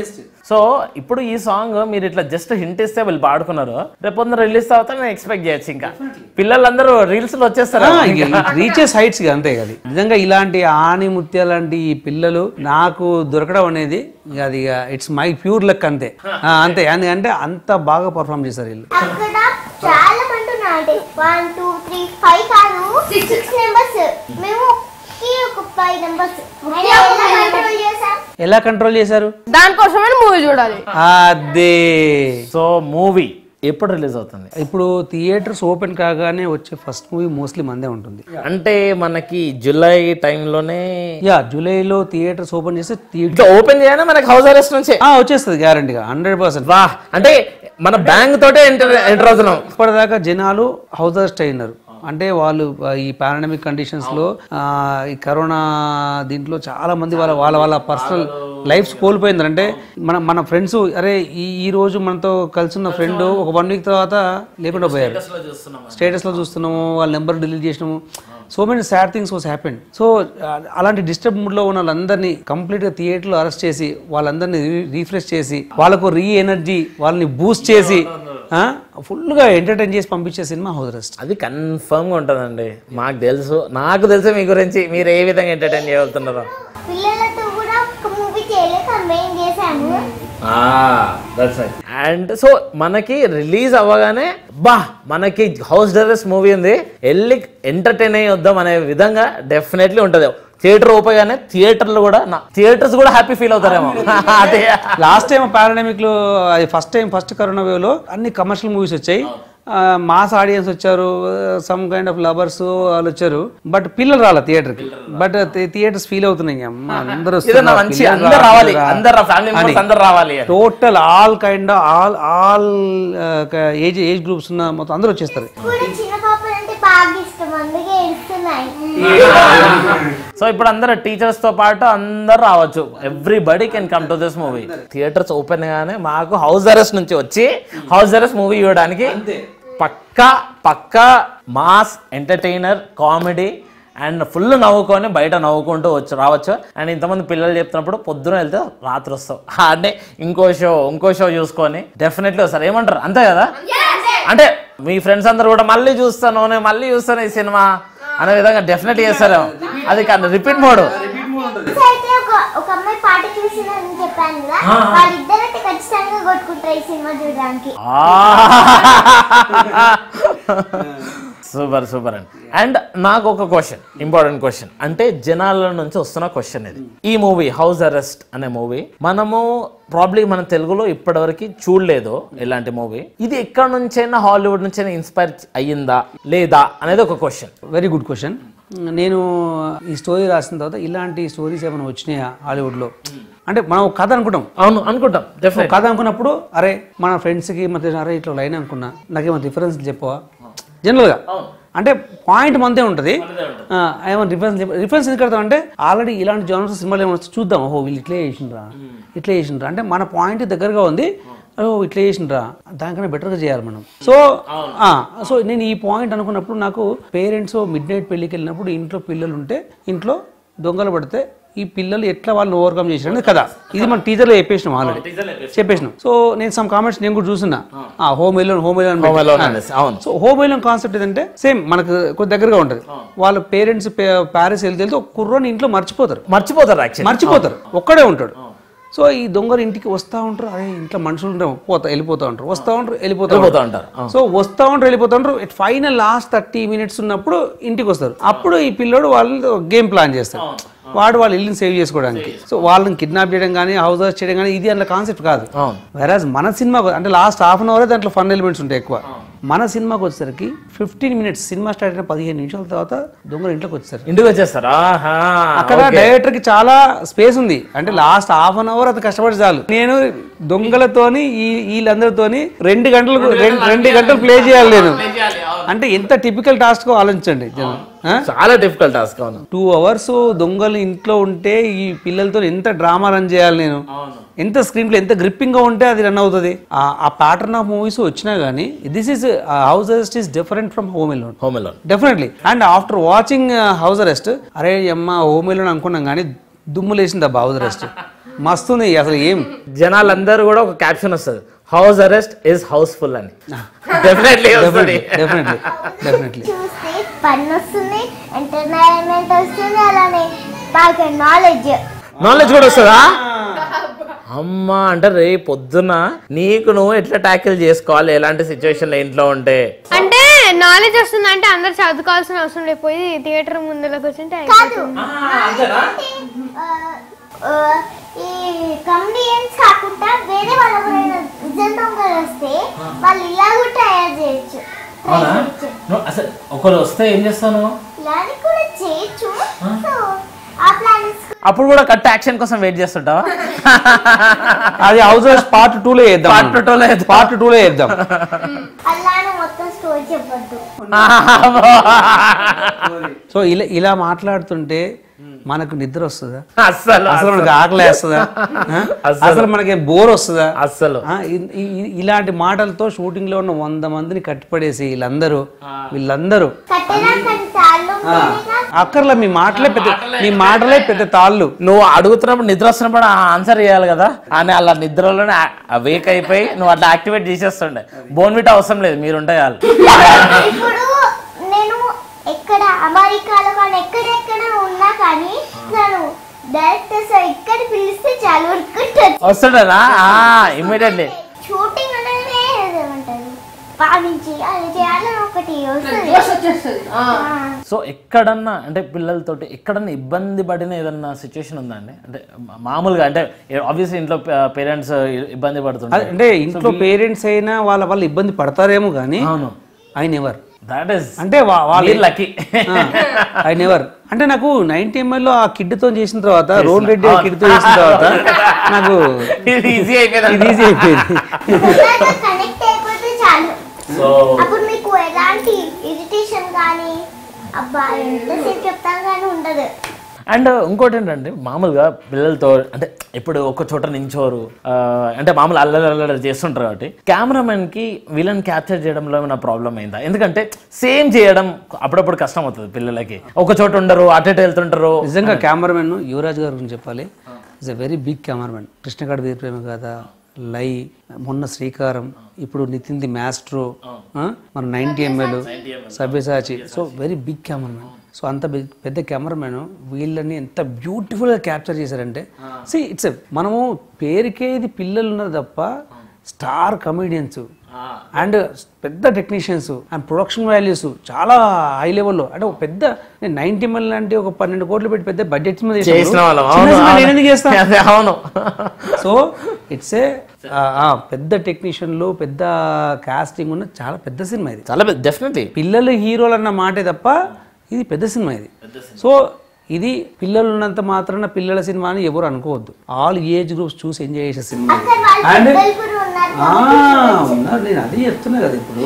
సో ఇప్పుడు ఈ సాంగ్ మీరు ఇట్లా జస్ట్ హింట్ ఇస్తే వీళ్ళు పాడుకున్నారు రేపు పొద్దున రిలీజ్ తర్వాత నేను ఎక్స్పెక్ట్ చేయొచ్చు ఇంకా పిల్లలందరూ రీల్స్ లో వచ్చేస్తారు రీచెస్ హైట్స్ అంతే అది నిజంగా ఇలాంటి ఆని ముత్య లాంటి ఈ పిల్లలు నాకు దొరకడం అనేది ఇక అది ఇట్స్ మై ప్యూర్ లక్ అంతే ఆ, అంతే ఎందుకంటే అంత బాగా పర్ఫామ్ చేశారు వీళ్ళు అక్కడ చాలా మంది ఉన్నారు అంటే వన్ టూ త్రీ ఫైవ్ కాదు సిక్స్ నెంబర్స్ మేము ఒకే ఒక ఫైవ్ నెంబర్స్ కంట్రోల్ చేసాం ఎలా కంట్రోల్ చేశారు దానికోసమే మూవీ చూడాలి అదే సో మూవీ ఎప్పుడు రిలీజ్ అవుతుంది ఇప్పుడు థియేటర్స్ ఓపెన్ కాగానే వచ్చే ఫస్ట్ మూవీ మోస్ట్లీ మందే ఉంటుంది అంటే మనకి జూలై టైంలోనే యా జూలైలో థియేటర్స్ ఓపెన్ చేస్తే థియేటర్ ఇట్లా ఓపెన్ చేయగానే మనకి హౌస్ అరెస్ట్ నుంచే వచ్చేస్తుంది గ్యారంటీగా హండ్రెడ్ పర్సెంట్ వా అంటే మన బ్యాంక్ తోటే ఎంటర్ ఎంటర్ అవుతున్నాం ఇప్పటిదాకా జనాలు హౌస్ అరెస్ట్ అయినారు అంటే వాళ్ళు ఆ, ఈ పారాడమిక్ కండిషన్స్ లో ఆ, ఈ కరోనా దీంట్లో చాలా మంది వాళ్ళ వాళ్ళ వాళ్ళ పర్సనల్ లైఫ్స్ కోల్పోయింది అంటే మన మన ఫ్రెండ్స్ అరే ఈ ఈ రోజు మనతో కలిసి ఉన్న ఫ్రెండ్ ఒక వన్ వీక్ తర్వాత లేకుండా పోయారు స్టేటస్ లో చూస్తున్నాము వాళ్ళ నెంబర్ డిలీట్ చేసినాము so many sad things was happen so అలాంటి డిస్టర్బ్ మూడ్ లో ఉన్న వాళ్ళందరినీ కంప్లీట్ గా థియేటర్ లో అరెస్ట్ చేసి వాళ్ళందరినీ రీఫ్రెష్ చేసి వాళ్ళకు రీ ఎనర్జీ వాళ్ళని బూస్ట్ చేసి ఫుల్ గా ఎంటర్టైన్ చేసి పంపించే సినిమా హౌస్ అరెస్ట్ అది కన్ఫర్మ్ గా ఉంటుందండి మాకు తెలుసు నాకు తెలుసు మీ గురించి మీరు ఏ విధంగా ఎంటర్టైన్ చేయగలుగుతున్నారో పిల్లలతో కూడా ఒక మూవీ చేయలేక మేము చేసాము అండ్ సో మనకి రిలీజ్ అవ్వగానే బా మనకి హౌస్ డెరెస్ మూవీ ఉంది వెళ్ళి ఎంటర్టైన్ అయ్యి వద్దాం అనే విధంగా డెఫినెట్లీ ఉంటుంది థియేటర్ ఓపెగానే థియేటర్లు కూడా థియేటర్స్ కూడా హ్యాపీ ఫీల్ అవుతారేమో అదే లాస్ట్ టైం పారాడమిక్ లో అది first time first corona wave లో అన్ని కమర్షియల్ మూవీస్ వచ్చాయి మాస్ ఆడియన్స్ వచ్చారు సమ్ కైండ్ ఆఫ్ లవర్స్ వాళ్ళు వచ్చారు బట్ పిల్లలు రాలే థియేటర్ కి బట్ థియేటర్స్ ఫీల్ అవుతున్నాయి అమ్మ అందరూ ఏదన్నా మంచి అందరు రావాలి అందరు ఫ్యామిలీ మెంబర్స్ అందరు రావాలి అని. Total all kind all all age age groups ఉన్న మొత్తం అందరూ వచ్చేస్తారు కూడా చిన్న పాపలు అంటే బాగా ఇష్టం అందుకే ఏడుస్తున్నాయి సో ఇప్పుడు అందరు టీచర్స్ తో పాటు అందరు రావచ్చు everybody can come to this movie theatres open గానే మాకు హౌస్ అరెస్ట్ నుంచి వచ్చి హౌస్ అరెస్ట్ మూవీ చూడడానికి పక్కా పక్కా mass entertainer comedy and full నవ్వుకొని బయట నవ్వుకుంటూ వచ్చి రావచ్చు అండ్ ఇంతమంది పిల్లలు చెప్తున్నప్పుడు పొద్దున వెళ్తే రాత్రి వస్తావు అంటే ఇంకో షో ఇంకో షో చూసుకొని డెఫినెట్లీ వస్తారు ఏమంటారు అంతే కదా అంటే మీ ఫ్రెండ్స్ అందరు కూడా మళ్ళీ చూస్తాను నేను మళ్ళీ చూస్తాను ఈ సినిమా అనే విధంగా డెఫినెట్ చేస్తారు అది కాదు రిపీట్ మోడ్ అయితే ఒక ఒక అమ్మాయి పాట చూసిందని చెప్పాను కదా వాళ్ళిద్దరైతే ఖచ్చితంగా కొట్టుకుంటారు ఈ సినిమా చూడడానికి సూపర్ సూపర్ అండి అండ్ నాకు ఒక క్వశ్చన్ ఇంపార్టెంట్ క్వశ్చన్ అంటే జనాల నుంచి వస్తున్న క్వశ్చన్ ఇది ఈ మూవీ హౌస్ అరెస్ట్ అనే మూవీ మనము ప్రాబ్లీ మన తెలుగులో ఇప్పటివరకు చూడలేదు ఇలాంటి మూవీ ఇది ఎక్కడ నుంచైనా హాలీవుడ్ నుంచైనా ఇన్స్పైర్ అయ్యిందా లేదా అనేది ఒక క్వశ్చన్ వెరీ గుడ్ క్వశ్చన్ నేను ఈ స్టోరీ రాసిన తర్వాత ఇలాంటి స్టోరీస్ ఏమైనా వచ్చినాయా హాలీవుడ్లో అంటే మనం ఒక కథ అనుకుంటాం అవును అనుకుంటాం ఒక డెఫినెట్ కథ అనుకున్నప్పుడు అరే మన ఫ్రెండ్స్కి మధ్య అరే ఇట్లా లైన్ అనుకున్నా నాకేమైనా రిఫరెన్స్ చెప్పవా జనరల్గా అంటే పాయింట్ మందే ఉంటుంది ఆ, ఏమైనా రిఫరెన్స్ రిఫరెన్స్ ఎందుకు కడతాం అంటే ఆల్రెడీ ఇలాంటి జోనర్స్ సినిమాలు ఏమైనా వస్తే చూద్దాం ఓహో వీళ్ళు ఇట్లే చేసిండ్రా ఇట్లే చేసిండ్రా అంటే మన పాయింట్ దగ్గరగా ఉంది ఓ ఇట్లా చేసిండ్రా దానికన్నా బెటర్గా చేయాలి మనం సో ఆ, సో నేను ఈ పాయింట్ అనుకున్నప్పుడు నాకు పేరెంట్స్ మిడ్ నైట్ పెళ్ళికి వెళ్ళినప్పుడు ఇంట్లో పిల్లలు ఉంటే ఇంట్లో దొంగలు పడితే ఈ పిల్లలు ఎట్లా వాళ్ళని ఓవర్కమ్ చేసిన కదా ఇది మన టీచర్లో చెప్పేసినాం ఆల్రెడీ చెప్పేసినాం సో నేను సమ్ కామెంట్స్ నేను కూడా చూస్తున్నా Home Alone Home Home Alone Alone అనేసి, అవును. సో హోమ్ ఎలోన్ కాన్సెప్ట్ ఏంటంటే సేమ్ మనకు కొద్ది దగ్గరగా ఉంటుంది వాళ్ళ పేరెంట్స్ ప్యారిస్ వెళ్తే వెళ్తే ఒక కుర్రోని ఇంట్లో మర్చిపోతారు మర్చిపోతారు యాక్చువల్లీ మర్చిపోతారు ఒక్కడే ఉంటాడు సో ఈ దొంగలు ఇంటికి వస్తా ఉంటారు అరే ఇంట్లో మనుషులు ఉంటారు పోతా వెళ్ళిపోతా ఉంటారు వస్తా ఉంటారు వెళ్ళిపోతా వెళ్ళిపోతా ఉంటారు ఉంటారు సో వస్తా ఉంటారు వెళ్ళిపోతా ఉంటారు ఫైనల్ లాస్ట్ థర్టీ మినిట్స్ ఉన్నప్పుడు ఇంటికి వస్తారు అప్పుడు ఈ పిల్లోడు వాళ్ళు గేమ్ ప్లాన్ చేస్తారు వాడు వాళ్ళ ఇల్లుని సేవ్ చేసుకోవడానికి సో వాళ్ళని కిడ్నాప్ చేయడం కానీ హౌస్ అరెస్ట్ చేయడం కానీ ఇది అన్న కాన్సెప్ట్ కాదు అవును. వెరాజ్ మన సినిమా అంటే లాస్ట్ హాఫ్ అన్ అవర్ దాంట్లో ఫన్ ఎలిమెంట్స్ ఉంటాయి ఎక్కువ మన సినిమాకి వచ్చేసరికి ఫిఫ్టీన్ మినిట్స్ సినిమా స్టార్ట్ అయిన పదిహేను నిమిషాల తర్వాత దొంగలు ఇంట్లోకి వచ్చేసారు ఇంటికి వచ్చేస్తారు ఆహా అక్కడ డైరెక్టర్ కి చాలా స్పేస్ ఉంది అంటే లాస్ట్ హాఫ్ అన్ అవర్ అది కష్టపడి చాలు నేను దొంగలతోని ఈ వీళ్ళందరితోని రెండు గంటలు రెండు రెండు గంటలు ప్లే చేయాలి నేను అంటే ఎంత టిపికల్ టాస్క్ ఆలోచించండి జనం చాలా డిఫికల్ట్ టాస్క్ అవును టూ అవర్స్ దొంగలు ఇంట్లో ఉంటే ఈ పిల్లలతో ఎంత డ్రామా రన్ చేయాలి నేను ఎంత స్క్రీన్ ప్లే ఎంత గ్రిప్పింగ్ గా ఉంటే అది రన్ అవుతుంది ఆ- ఆ ప్యాటర్న్ ఆఫ్ మూవీస్ వచ్చినా గానీ this is house arrest is different from Home Alone Home Alone definitely and after watching house arrest అరే అమ్మ హోమ్ ఎలోన్ అనుకున్నాం కానీ దుమ్ము లేసింది అబ్బా హౌస్ అరెస్ట్ మస్తుంది అసలు ఏం జనాలందరూ కూడా ఒక క్యాప్షన్ వస్తుంది హౌస్ అరెస్ట్ ఇస్ హౌస్ఫుల్ అని డెఫినెట్లీ వస్తుంది డెఫినెట్లీ డెఫినెట్లీ చూస్తే ఫన్ వస్తుంది ఎంటర్టైన్మెంట్ వస్తుంది అలానే బాగా నాలెడ్జ్ నాలెడ్జ్ కూడా వస్తుందా అమ్మా అంటే రే పొద్దున నీకు నువ్వు ఎట్లా ట్యాకిల్ చేసుకోవాలి ఎలాంటి సిచ్యువేషన్ ఇంట్లో ఉంటే అంటే నాలెడ్జ్ వస్తుంది అంటే అందరు చదువుకోవాల్సిన అవసరం లేదు పోయి థియేటర్ ముందులోకి వచ్చింటే కాదు ఆ, ఈ కమెడియన్స్ కాకుండా వేరే వాళ్ళ ఎవరైనా నిజం దొంగలు వస్తే వాళ్ళు ఇలా కూడా తయారు చేయొచ్చు Try చేయొచ్చు. అసలు ఒకరు వస్తే ఏం చేస్తాను ఇలాని కూడా చేయొచ్చు సో ఆ ప్లాన్స్ అప్పుడు కూడా కట్ యాక్షన్ కోసం వెయిట్ చేస్తుంటావా అది హౌస్ పార్ట్ టూలో వేద్దాం Part two లో వేద్దాం. పార్ట్ టూలో వేద్దాం అలానే మొత్తం స్టోరీ చెప్పొద్దు సో ఇలా ఇలా మాట్లాడుతుంటే మనకు నిద్ర వస్తుందా అస్సలు అసలు మనకి ఆకలి వేస్తుందా ఆ? అసలు మనకి బోర్ వస్తుందా అస్సలు ఆ, ఇ- ఇ- ఇలాంటి మాటలతో షూటింగ్ లో ఉన్న వంద మందిని కట్టిపడేసి వీళ్ళందరూ వీళ్ళందరూ కట్టెలా కానీ తాళ్ళు ఆ, అక్కర్లే మీ మాటలే పెద్ద మీ మాటలే పెద్ద తాళ్ళు నువ్వు అడుగుతున్నప్పుడు నిద్ర వస్తున్నప్పుడు ఆన్సర్ చేయాలి కదా అని అలా నిద్రలోనే వేక్ అయిపోయి నువ్వు అట్లా యాక్టివేట్ చేసేస్తుండే బోన్విట్ అవసరం లేదు మీరు ఉంటే చాలు ఇప్పుడు నేను ఎక్కడ అమెరికాలో కానీ ఎక్కడెక్కడ ఉన్నా కానీ నేను డైరెక్టర్స్ ఇక్కడ పిలిస్తే చాలు వర్క్ వస్తుండేనా ఇమ్మీడియట్లీ షూటింగ్ అనేది ఏమంటారు భావించి అది చేయాలని ఒకటి వస్తుంది వచ్చేస్తుంది ఆ. సో ఎక్కడన్నా అంటే పిల్లలతోటి ఎక్కడన్నా ఇబ్బంది పడిన ఏదన్నా సిచ్యువేషన్ ఉందా అండి అంటే మా- మామూలుగా అంటే ఆబ్వియస్లీ ఇంట్లో పేరెంట్స్ ఇబ్బంది అది పడుతుంటారు అంటే ఇంట్లో పేరెంట్స్ అయినా వాళ్ళ వాళ్ళు ఇబ్బంది పడతారేమో కానీ అవును ఐ నెవర్ దాట్ ఈస్ అంటే వా- వాళ్ళ లక్కీ ఐ నెవర్ అంటే నాకు నైన్టీ ఎంఎల్ ఆ కిడ్తో చేసిన తర్వాత రోడ్ రెడ్డి కిడ్తో చేసిన తర్వాత నాకు ఇది ఈజీ ఇది అయిపోయింది ఈజీ అయిపోయింది కనెక్ట్ అయిపోతే చాలు సో అప్పుడు మీకు ఎలాంటి ఇరిటేషన్ కానీ అబ్బా ఎంతసేపు చెప్తాను కానీ ఉండదు అండ్ ఇంకోటి ఏంటంటే మామూలుగా పిల్లలతో అంటే ఇప్పుడు ఒక చోట నించోరు ఆ, అంటే మామూలు అల్లరి అల్లరి చేస్తుంటారు కాబట్టి కెమెరామెన్ కి వీళ్ళని క్యాప్చర్ చేయడంలో ఏమైనా ప్రాబ్లం అయిందా ఎందుకంటే సేమ్ చేయడం అప్పుడప్పుడు కష్టం అవుతుంది పిల్లలకి ఒక చోట ఉండరు అటు ఇటు వెళ్తుంటారు నిజంగా కెమెరామెన్ యువరాజ్ గారి గురించి చెప్పాలి is a very big cameraman Krishnagaadi Veera Prema Katha Lie మొన్న శ్రీకారం ఇప్పుడు నితిన్ ది మ్యాస్ట్రో మన ninety ML Savyasachi so very big cameraman so అంత big- పెద్ద కెమెరామెన్ వీళ్ళని ఎంత బ్యూటిఫుల్గా క్యాప్చర్ చేశారంటే సి ఇట్స్ మనము పేరుకే ఇది పిల్లలు ఉన్నారు తప్ప స్టార్ కమెడియన్స్ అండ్ పెద్ద టెక్నీషియన్స్ అండ్ ప్రొడక్షన్ వాల్యూస్ చాలా హై లెవెల్లో అంటే ఒక పెద్ద నేను నైన్టీ ఎంఎల్ లాంటి ఒక పన్నెండు కోట్లు పెట్టి పెద్ద బడ్జెట్ మీద చేసినప్పుడు చేసిన వాళ్ళం చిన్న అవును, సినిమా అవును. నేను ఎందుకు చేస్తా అదే, అవును సో ఇట్స్ ఏ పెద్ద టెక్నీషియన్లు పెద్ద కాస్టింగ్ ఉన్న చాలా పెద్ద సినిమా ఇది చాలా డెఫినెట్లీ పిల్లలు హీరోలు అన్న మాటే తప్ప ఇది పెద్ద సినిమా ఇది సో ఇది పిల్లలు ఉన్నంత మాత్రాన పిల్లల సినిమా అని ఎవరు అనుకోవద్దు ఆల్ ఏజ్ గ్రూప్స్ చూసి ఎంజాయ్ చేసే సినిమా ఇది. అక్కడ వాళ్ళు And- పెద్దలు కూడా ఉన్నారు ఆ, ఉన్నారు నేను అదే చెప్తున్నా కదా ఇప్పుడు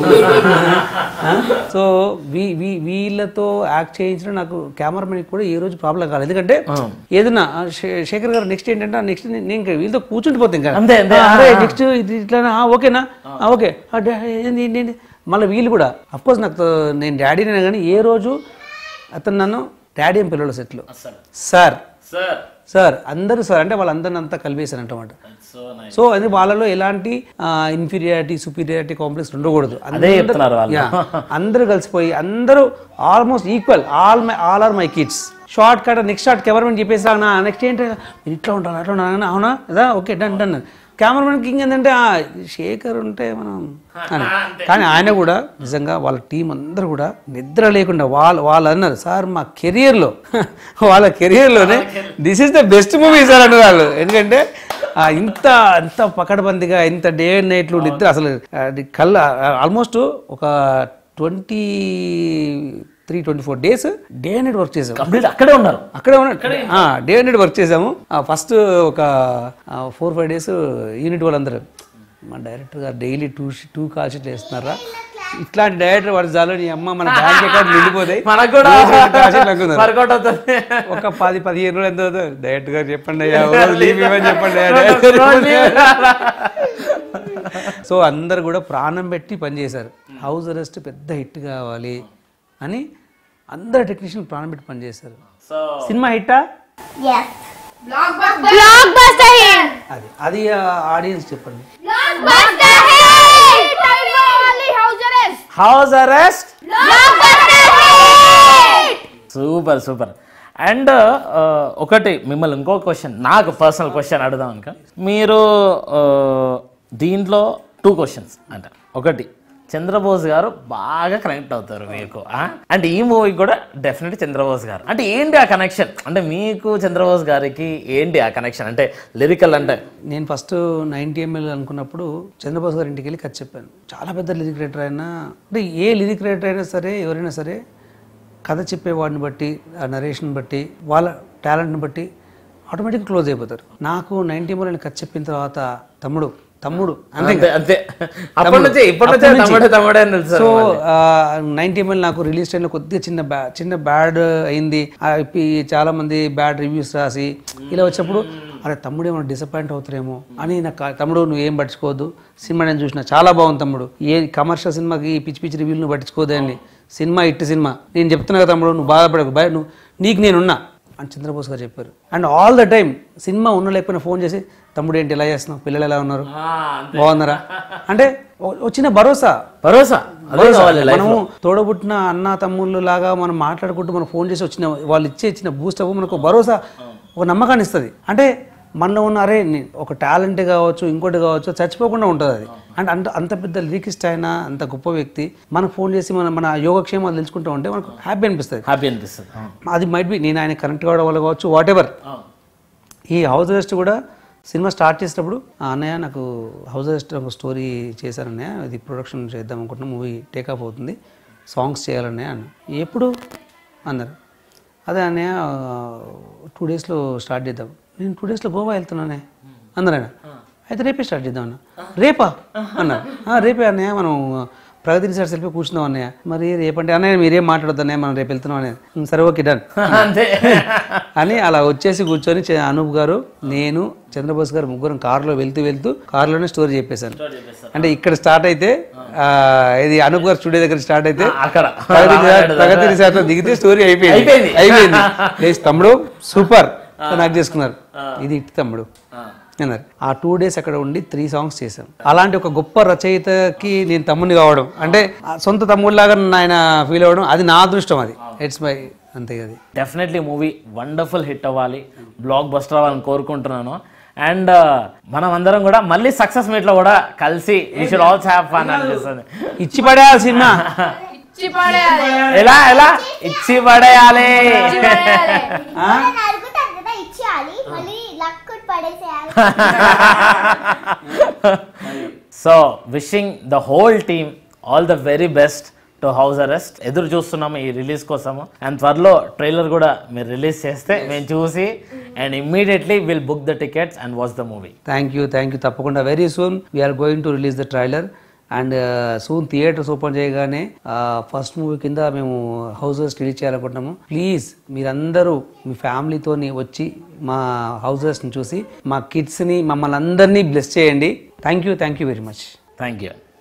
సో వీ వీ వీళ్ళతో యాక్ట్ చేయించిన నాకు కెమెరామెన్ కూడా ఏ రోజు ప్రాబ్లం కాలేదు ఎందుకంటే ఏదైనా ఆ, శే- శేఖర్ గారు నెక్స్ట్ ఏంటంటే నెక్స్ట్ నేను ఇంకా వీళ్ళతో కూర్చుండిపోతే ఇంకా అంతే, అంతే. ఆ, అరే నెక్స్ట్ ఇది ఇట్లా ఓకేనా ఆ, ఓకే ఆ, డా- ఏంది ఏంది, ఏంది మళ్ళీ వీళ్ళు కూడా అఫ్కోర్స్ నాకు తో- నేను డాడీనే కానీ ఏ రోజు అతను నన్ను డాడీ అని పిల్లలు సెట్లు సార్ సార్ సార్ అందరూ సార్ అంటే వాళ్ళందరిని అంతా కలిపేశారు అనమాట సో నైస్ సో అది వాళ్ళలో ఎలాంటి ఇన్ఫీరియారిటీ సుపీరియారిటీ కాంప్లెక్స్ ఉండకూడదు అందరూ- చెప్తున్నారు వాళ్ళు. Yeah. అందరూ కలిసిపోయి అందరూ almost equal all my all are my kids short cut next short cameraman చెప్పేసి నా నెక్స్ట్ ఏంటి మీరు ఇట్లా ఉంటాను అట్లా ఉంటాను అవునా అదా okay done done cameraman king ఏంటంటే ఆ, శేఖర్ ఉంటే మనం అని కానీ ఆయన కూడా నిజంగా వాళ్ళ టీం అందరూ కూడా నిద్ర లేకుండా వాళ్ళు వాళ్ళు అన్నారు సార్ మా కెరియర్లో వాళ్ళ కెరియర్లోనే this is the best movie sir అన్నారు వాళ్ళు ఎందుకంటే ఆ, ఇంత ఇంత పకడ్బందీగా ఇంత డే అండ్ నైట్లు నిద్ర అసలు అది కళ్ళ ఆల్మోస్ట్ ఒక twenty three twenty four days day and night work చేసాం కంప్లీట్ అక్కడే ఉన్నారు అక్కడే ఉన్నాడు డే అండ్ నైట్ వర్క్ చేసాము ఫస్ట్ ఒక ఫోర్ ఫైవ్ డేస్ యూనిట్ వాళ్ళందరూ మా డైరెక్టర్ గారు డైలీ టూ టూ కాల్ షీట్లు వేస్తున్నారా ఇట్లాంటి డైరెక్టర్ వాడు చాలు నీ అమ్మ మన బ్యాంక్ అకౌంట్ నిండిపోతాయి మనకు కూడా రోజు రెండు call sheet అనుకున్నారు. వర్కౌట్ అవుతుంది ఒక పది పదిహేను రోజులు ఎంత అవుతుంది డైరెక్టర్ గారు చెప్పండి అయ్యా ఓ రోజు లీవ్ ఇవ్వని చెప్పండి అయ్యా డైరెక్టర్ గారు చెప్పండి. సో అందరు కూడా ప్రాణం పెట్టి పనిచేశారు హౌస్ అరెస్ట్ పెద్ద హిట్ కావాలి అని అందరు టెక్నీషియన్ ప్రాణం పెట్టి పనిచేశారు సో సినిమా హిట్టా ఎస్ బ్లాక్ బస్టర్ హిట్ అది అది ఆడియన్స్ చెప్పండి buster hit house arrest super super and ఒకటి మిమ్మల్ని ఇంకో క్వశ్చన్ నాకు పర్సనల్ క్వశ్చన్ అడుగుదాం అనుక మీరు uh, దీంట్లో టూ క్వశ్చన్స్ అంట ఒకటి చంద్రబోస్ గారు బాగా కనెక్ట్ అవుతారు మీకు అంటే ఈ మూవీకి కూడా డెఫినెట్ చంద్రబోస్ గారు అంటే ఏంటి ఆ కనెక్షన్ అంటే మీకు చంద్రబోస్ గారికి ఏంటి ఆ కనెక్షన్ అంటే లిరికల్ అంటే నేను ఫస్ట్ నైన్టీ ఎంఎల్ అనుకున్నప్పుడు చంద్రబాబు గారి ఇంటికి వెళ్ళి కథ చెప్పాను చాలా పెద్ద లిరిక్ రైటర్ అయినా అంటే ఏ లిరిక్ రైటర్ అయినా సరే ఎవరైనా సరే కథ చెప్పేవాడిని బట్టి ఆ నరేషన్ బట్టి వాళ్ళ టాలెంట్ని బట్టి ఆటోమేటిక్గా క్లోజ్ అయిపోతారు నాకు నైన్టీ ఎంఎల్ కథ చెప్పిన తర్వాత తమ్ముడు తమ్ముడు అంతే అంతే అంతే అప్పటి నుంచి ఇప్పటి నుంచే తమ్ముడే తమ్ముడే అని తెలుసు సో నైన్టీ ఎంఎల్ నాకు రిలీజ్ టైంలో కొద్దిగా చిన్న బ్యా చిన్న బ్యాడ్ అయింది ఆ, ఇప్పి చాలా మంది బ్యాడ్ రివ్యూస్ రాసి ఇలా వచ్చినప్పుడు అరే తమ్ముడు ఏమైనా డిసప్పాయింట్ అవుతారేమో అని నాకు కా- తమ్ముడు నువ్వు ఏం పట్టించుకోవద్దు సినిమా నేను చూసిన చాలా బాగుంది తమ్ముడు ఏ కమర్షియల్ సినిమాకి ఈ పిచ్చి పిచ్చి రివ్యూలు నువ్వు పట్టించుకోదండి సినిమా ఇట్టి సినిమా నేను చెప్తున్నా కదా తమ్ముడు నువ్వు బాధపడకు భయ నువ్వు నీకు నేనున్నా అని చంద్రబోస్ గారు చెప్పారు and all the time cinema ఉన్న లేకపోయినా ఫోన్ చేసి తమ్ముడు ఏంటి ఎలా చేస్తున్నావు పిల్లలు ఎలా ఉన్నారు బాగున్నారా అంటే ఓ- వచ్చిన భరోసా భరోసా అదే భరోసా. కావాలి life మనము లో. తోడబుట్టిన అన్న తమ్ముళ్ళు లాగా మనం మాట్లాడుకుంటూ మనం ఫోన్ చేసి వచ్చిన వాళ్ళు ఇచ్చే ఇచ్చిన బూస్ట్ అవ్వ మనకు భరోసా ఒక నమ్మకాన్ని ఇస్తుంది అంటే మనలో ఉన్న అరే నీ- ఒక టాలెంట్ కావచ్చు ఇంకోటి కావచ్చు చచ్చిపోకుండా ఉంటుంది అది అంటే అంత అంత పెద్ద లిరికిస్ట్ అయినా అంత గొప్ప వ్యక్తి మనకు ఫోన్ చేసి మన మన యోగక్షేమాలు తెలుసుకుంటూ ఉంటే మనకు హ్యాపీ అనిపిస్తుంది హ్యాపీ అనిపిస్తుంది అవును. అది మైట్ బి నేను ఆయన కనెక్ట్ కావడం వల్ల కావచ్చు వాట్ ఎవర్ ఈ హౌస్ అరెస్ట్ కూడా సినిమా స్టార్ట్ చేసేటప్పుడు "ఆ, అన్నయ్య నాకు హౌస్ అరెస్ట్ ఒక స్టోరీ చేశాను అన్నయ్య ఇది ప్రొడక్షన్ చేద్దాం అనుకుంటున్నా మూవీ టేకప్ అవుతుంది సాంగ్స్ చేయాలన్నయ్య అన్న ఎప్పుడు అన్నారు అదే అన్నయ్య టూ డేస్లో స్టార్ట్ చేద్దాం నేను టూ డేస్లో గోవా వెళ్తున్నానే అన్నారు ఆయన అయితే రేపే స్టార్ట్ చేద్దాం అన్న రేపా అన్నారు "ఆ, రేపే అన్నయ్య మనం ప్రగతి రిసార్ట్స్ వెళ్ళిపోయి కూర్చుందాం అన్నయ్య మరి రేపంటే అన్నయ్య మీరేం మాట్లాడొద్దు అన్నయ్య మనం రేపు వెళ్తున్నాం అన్నయ్య "ఉం, సరే ఓకే డన్ అంతే అని అలా వచ్చేసి కూర్చొని చ- అనూప్ గారు నేను చంద్రబోస్ గారు ముగ్గురం కారులో వెళ్తూ వెళ్తూ కారులోనే స్టోరీ చెప్పేశాను అంటే ఇక్కడ స్టార్ట్ అయితే ఆ, ఇది అనూప్ గారు స్టూడియో దగ్గర స్టార్ట్ అయితే అక్కడ. ప్రగతి రిసార్ట్- ప్రగతి రిసార్ట్ లో దిగితే స్టోరీ అయిపోయింది అయిపోయింది. అయిపోయింది లేచి తమ్ముడు సూపర్ నాకు చేసుకున్నారు ఇది ఇట్టి తమ్ముడు అన్నారు ఆ టూ డేస్ అక్కడ ఉండి త్రీ సాంగ్స్ చేశాం అలాంటి ఒక గొప్ప రచయితకి నేను తమ్ముని కావడం అంటే ఆ సొంత తమ్ముడిలాగా ఆయన ఫీల్ అవ్వడం అది నా అదృష్టం అది ఇట్స్ మై అంతే అది డెఫినెట్లీ మూవీ వండర్ఫుల్ హిట్ అవ్వాలి బ్లాక్ బస్టర్ అవ్వాలని కోరుకుంటున్నాను అండ్ మనం అందరం కూడా మళ్ళీ సక్సెస్ మీట్ లో కూడా కలిసి we should also have fun అనిపిస్తుంది ఇచ్చి పడేయాలి సినిమా ఎలా ఎలా ఇచ్చి పడేయాలి నేను అడుగుతాను కదా ఇచ్చేయాలి మళ్ళీ లక్ పడేసేయాలి so wishing the whole team all the very best to house arrest ఎదురు చూస్తున్నాము ఈ రిలీజ్ కోసము అండ్ త్వరలో ట్రైలర్ కూడా మీరు రిలీజ్ చేస్తే మేము చూసి and immediately will book the tickets and watch the movie thank you thank you తప్పకుండా very soon we are going to release the trailer and soon theatres open చేయగానే ఫస్ట్ మూవీ కింద మేము హౌసెస్ రిలీజ్ చేయాలనుకుంటున్నాము please మీరందరూ మీ ఫ్యామిలీతోని వచ్చి మా హౌసెస్ని చూసి మా కిడ్స్ని మమ్మల్ని అందరినీ బ్లెస్ చేయండి thank you thank you very much thank you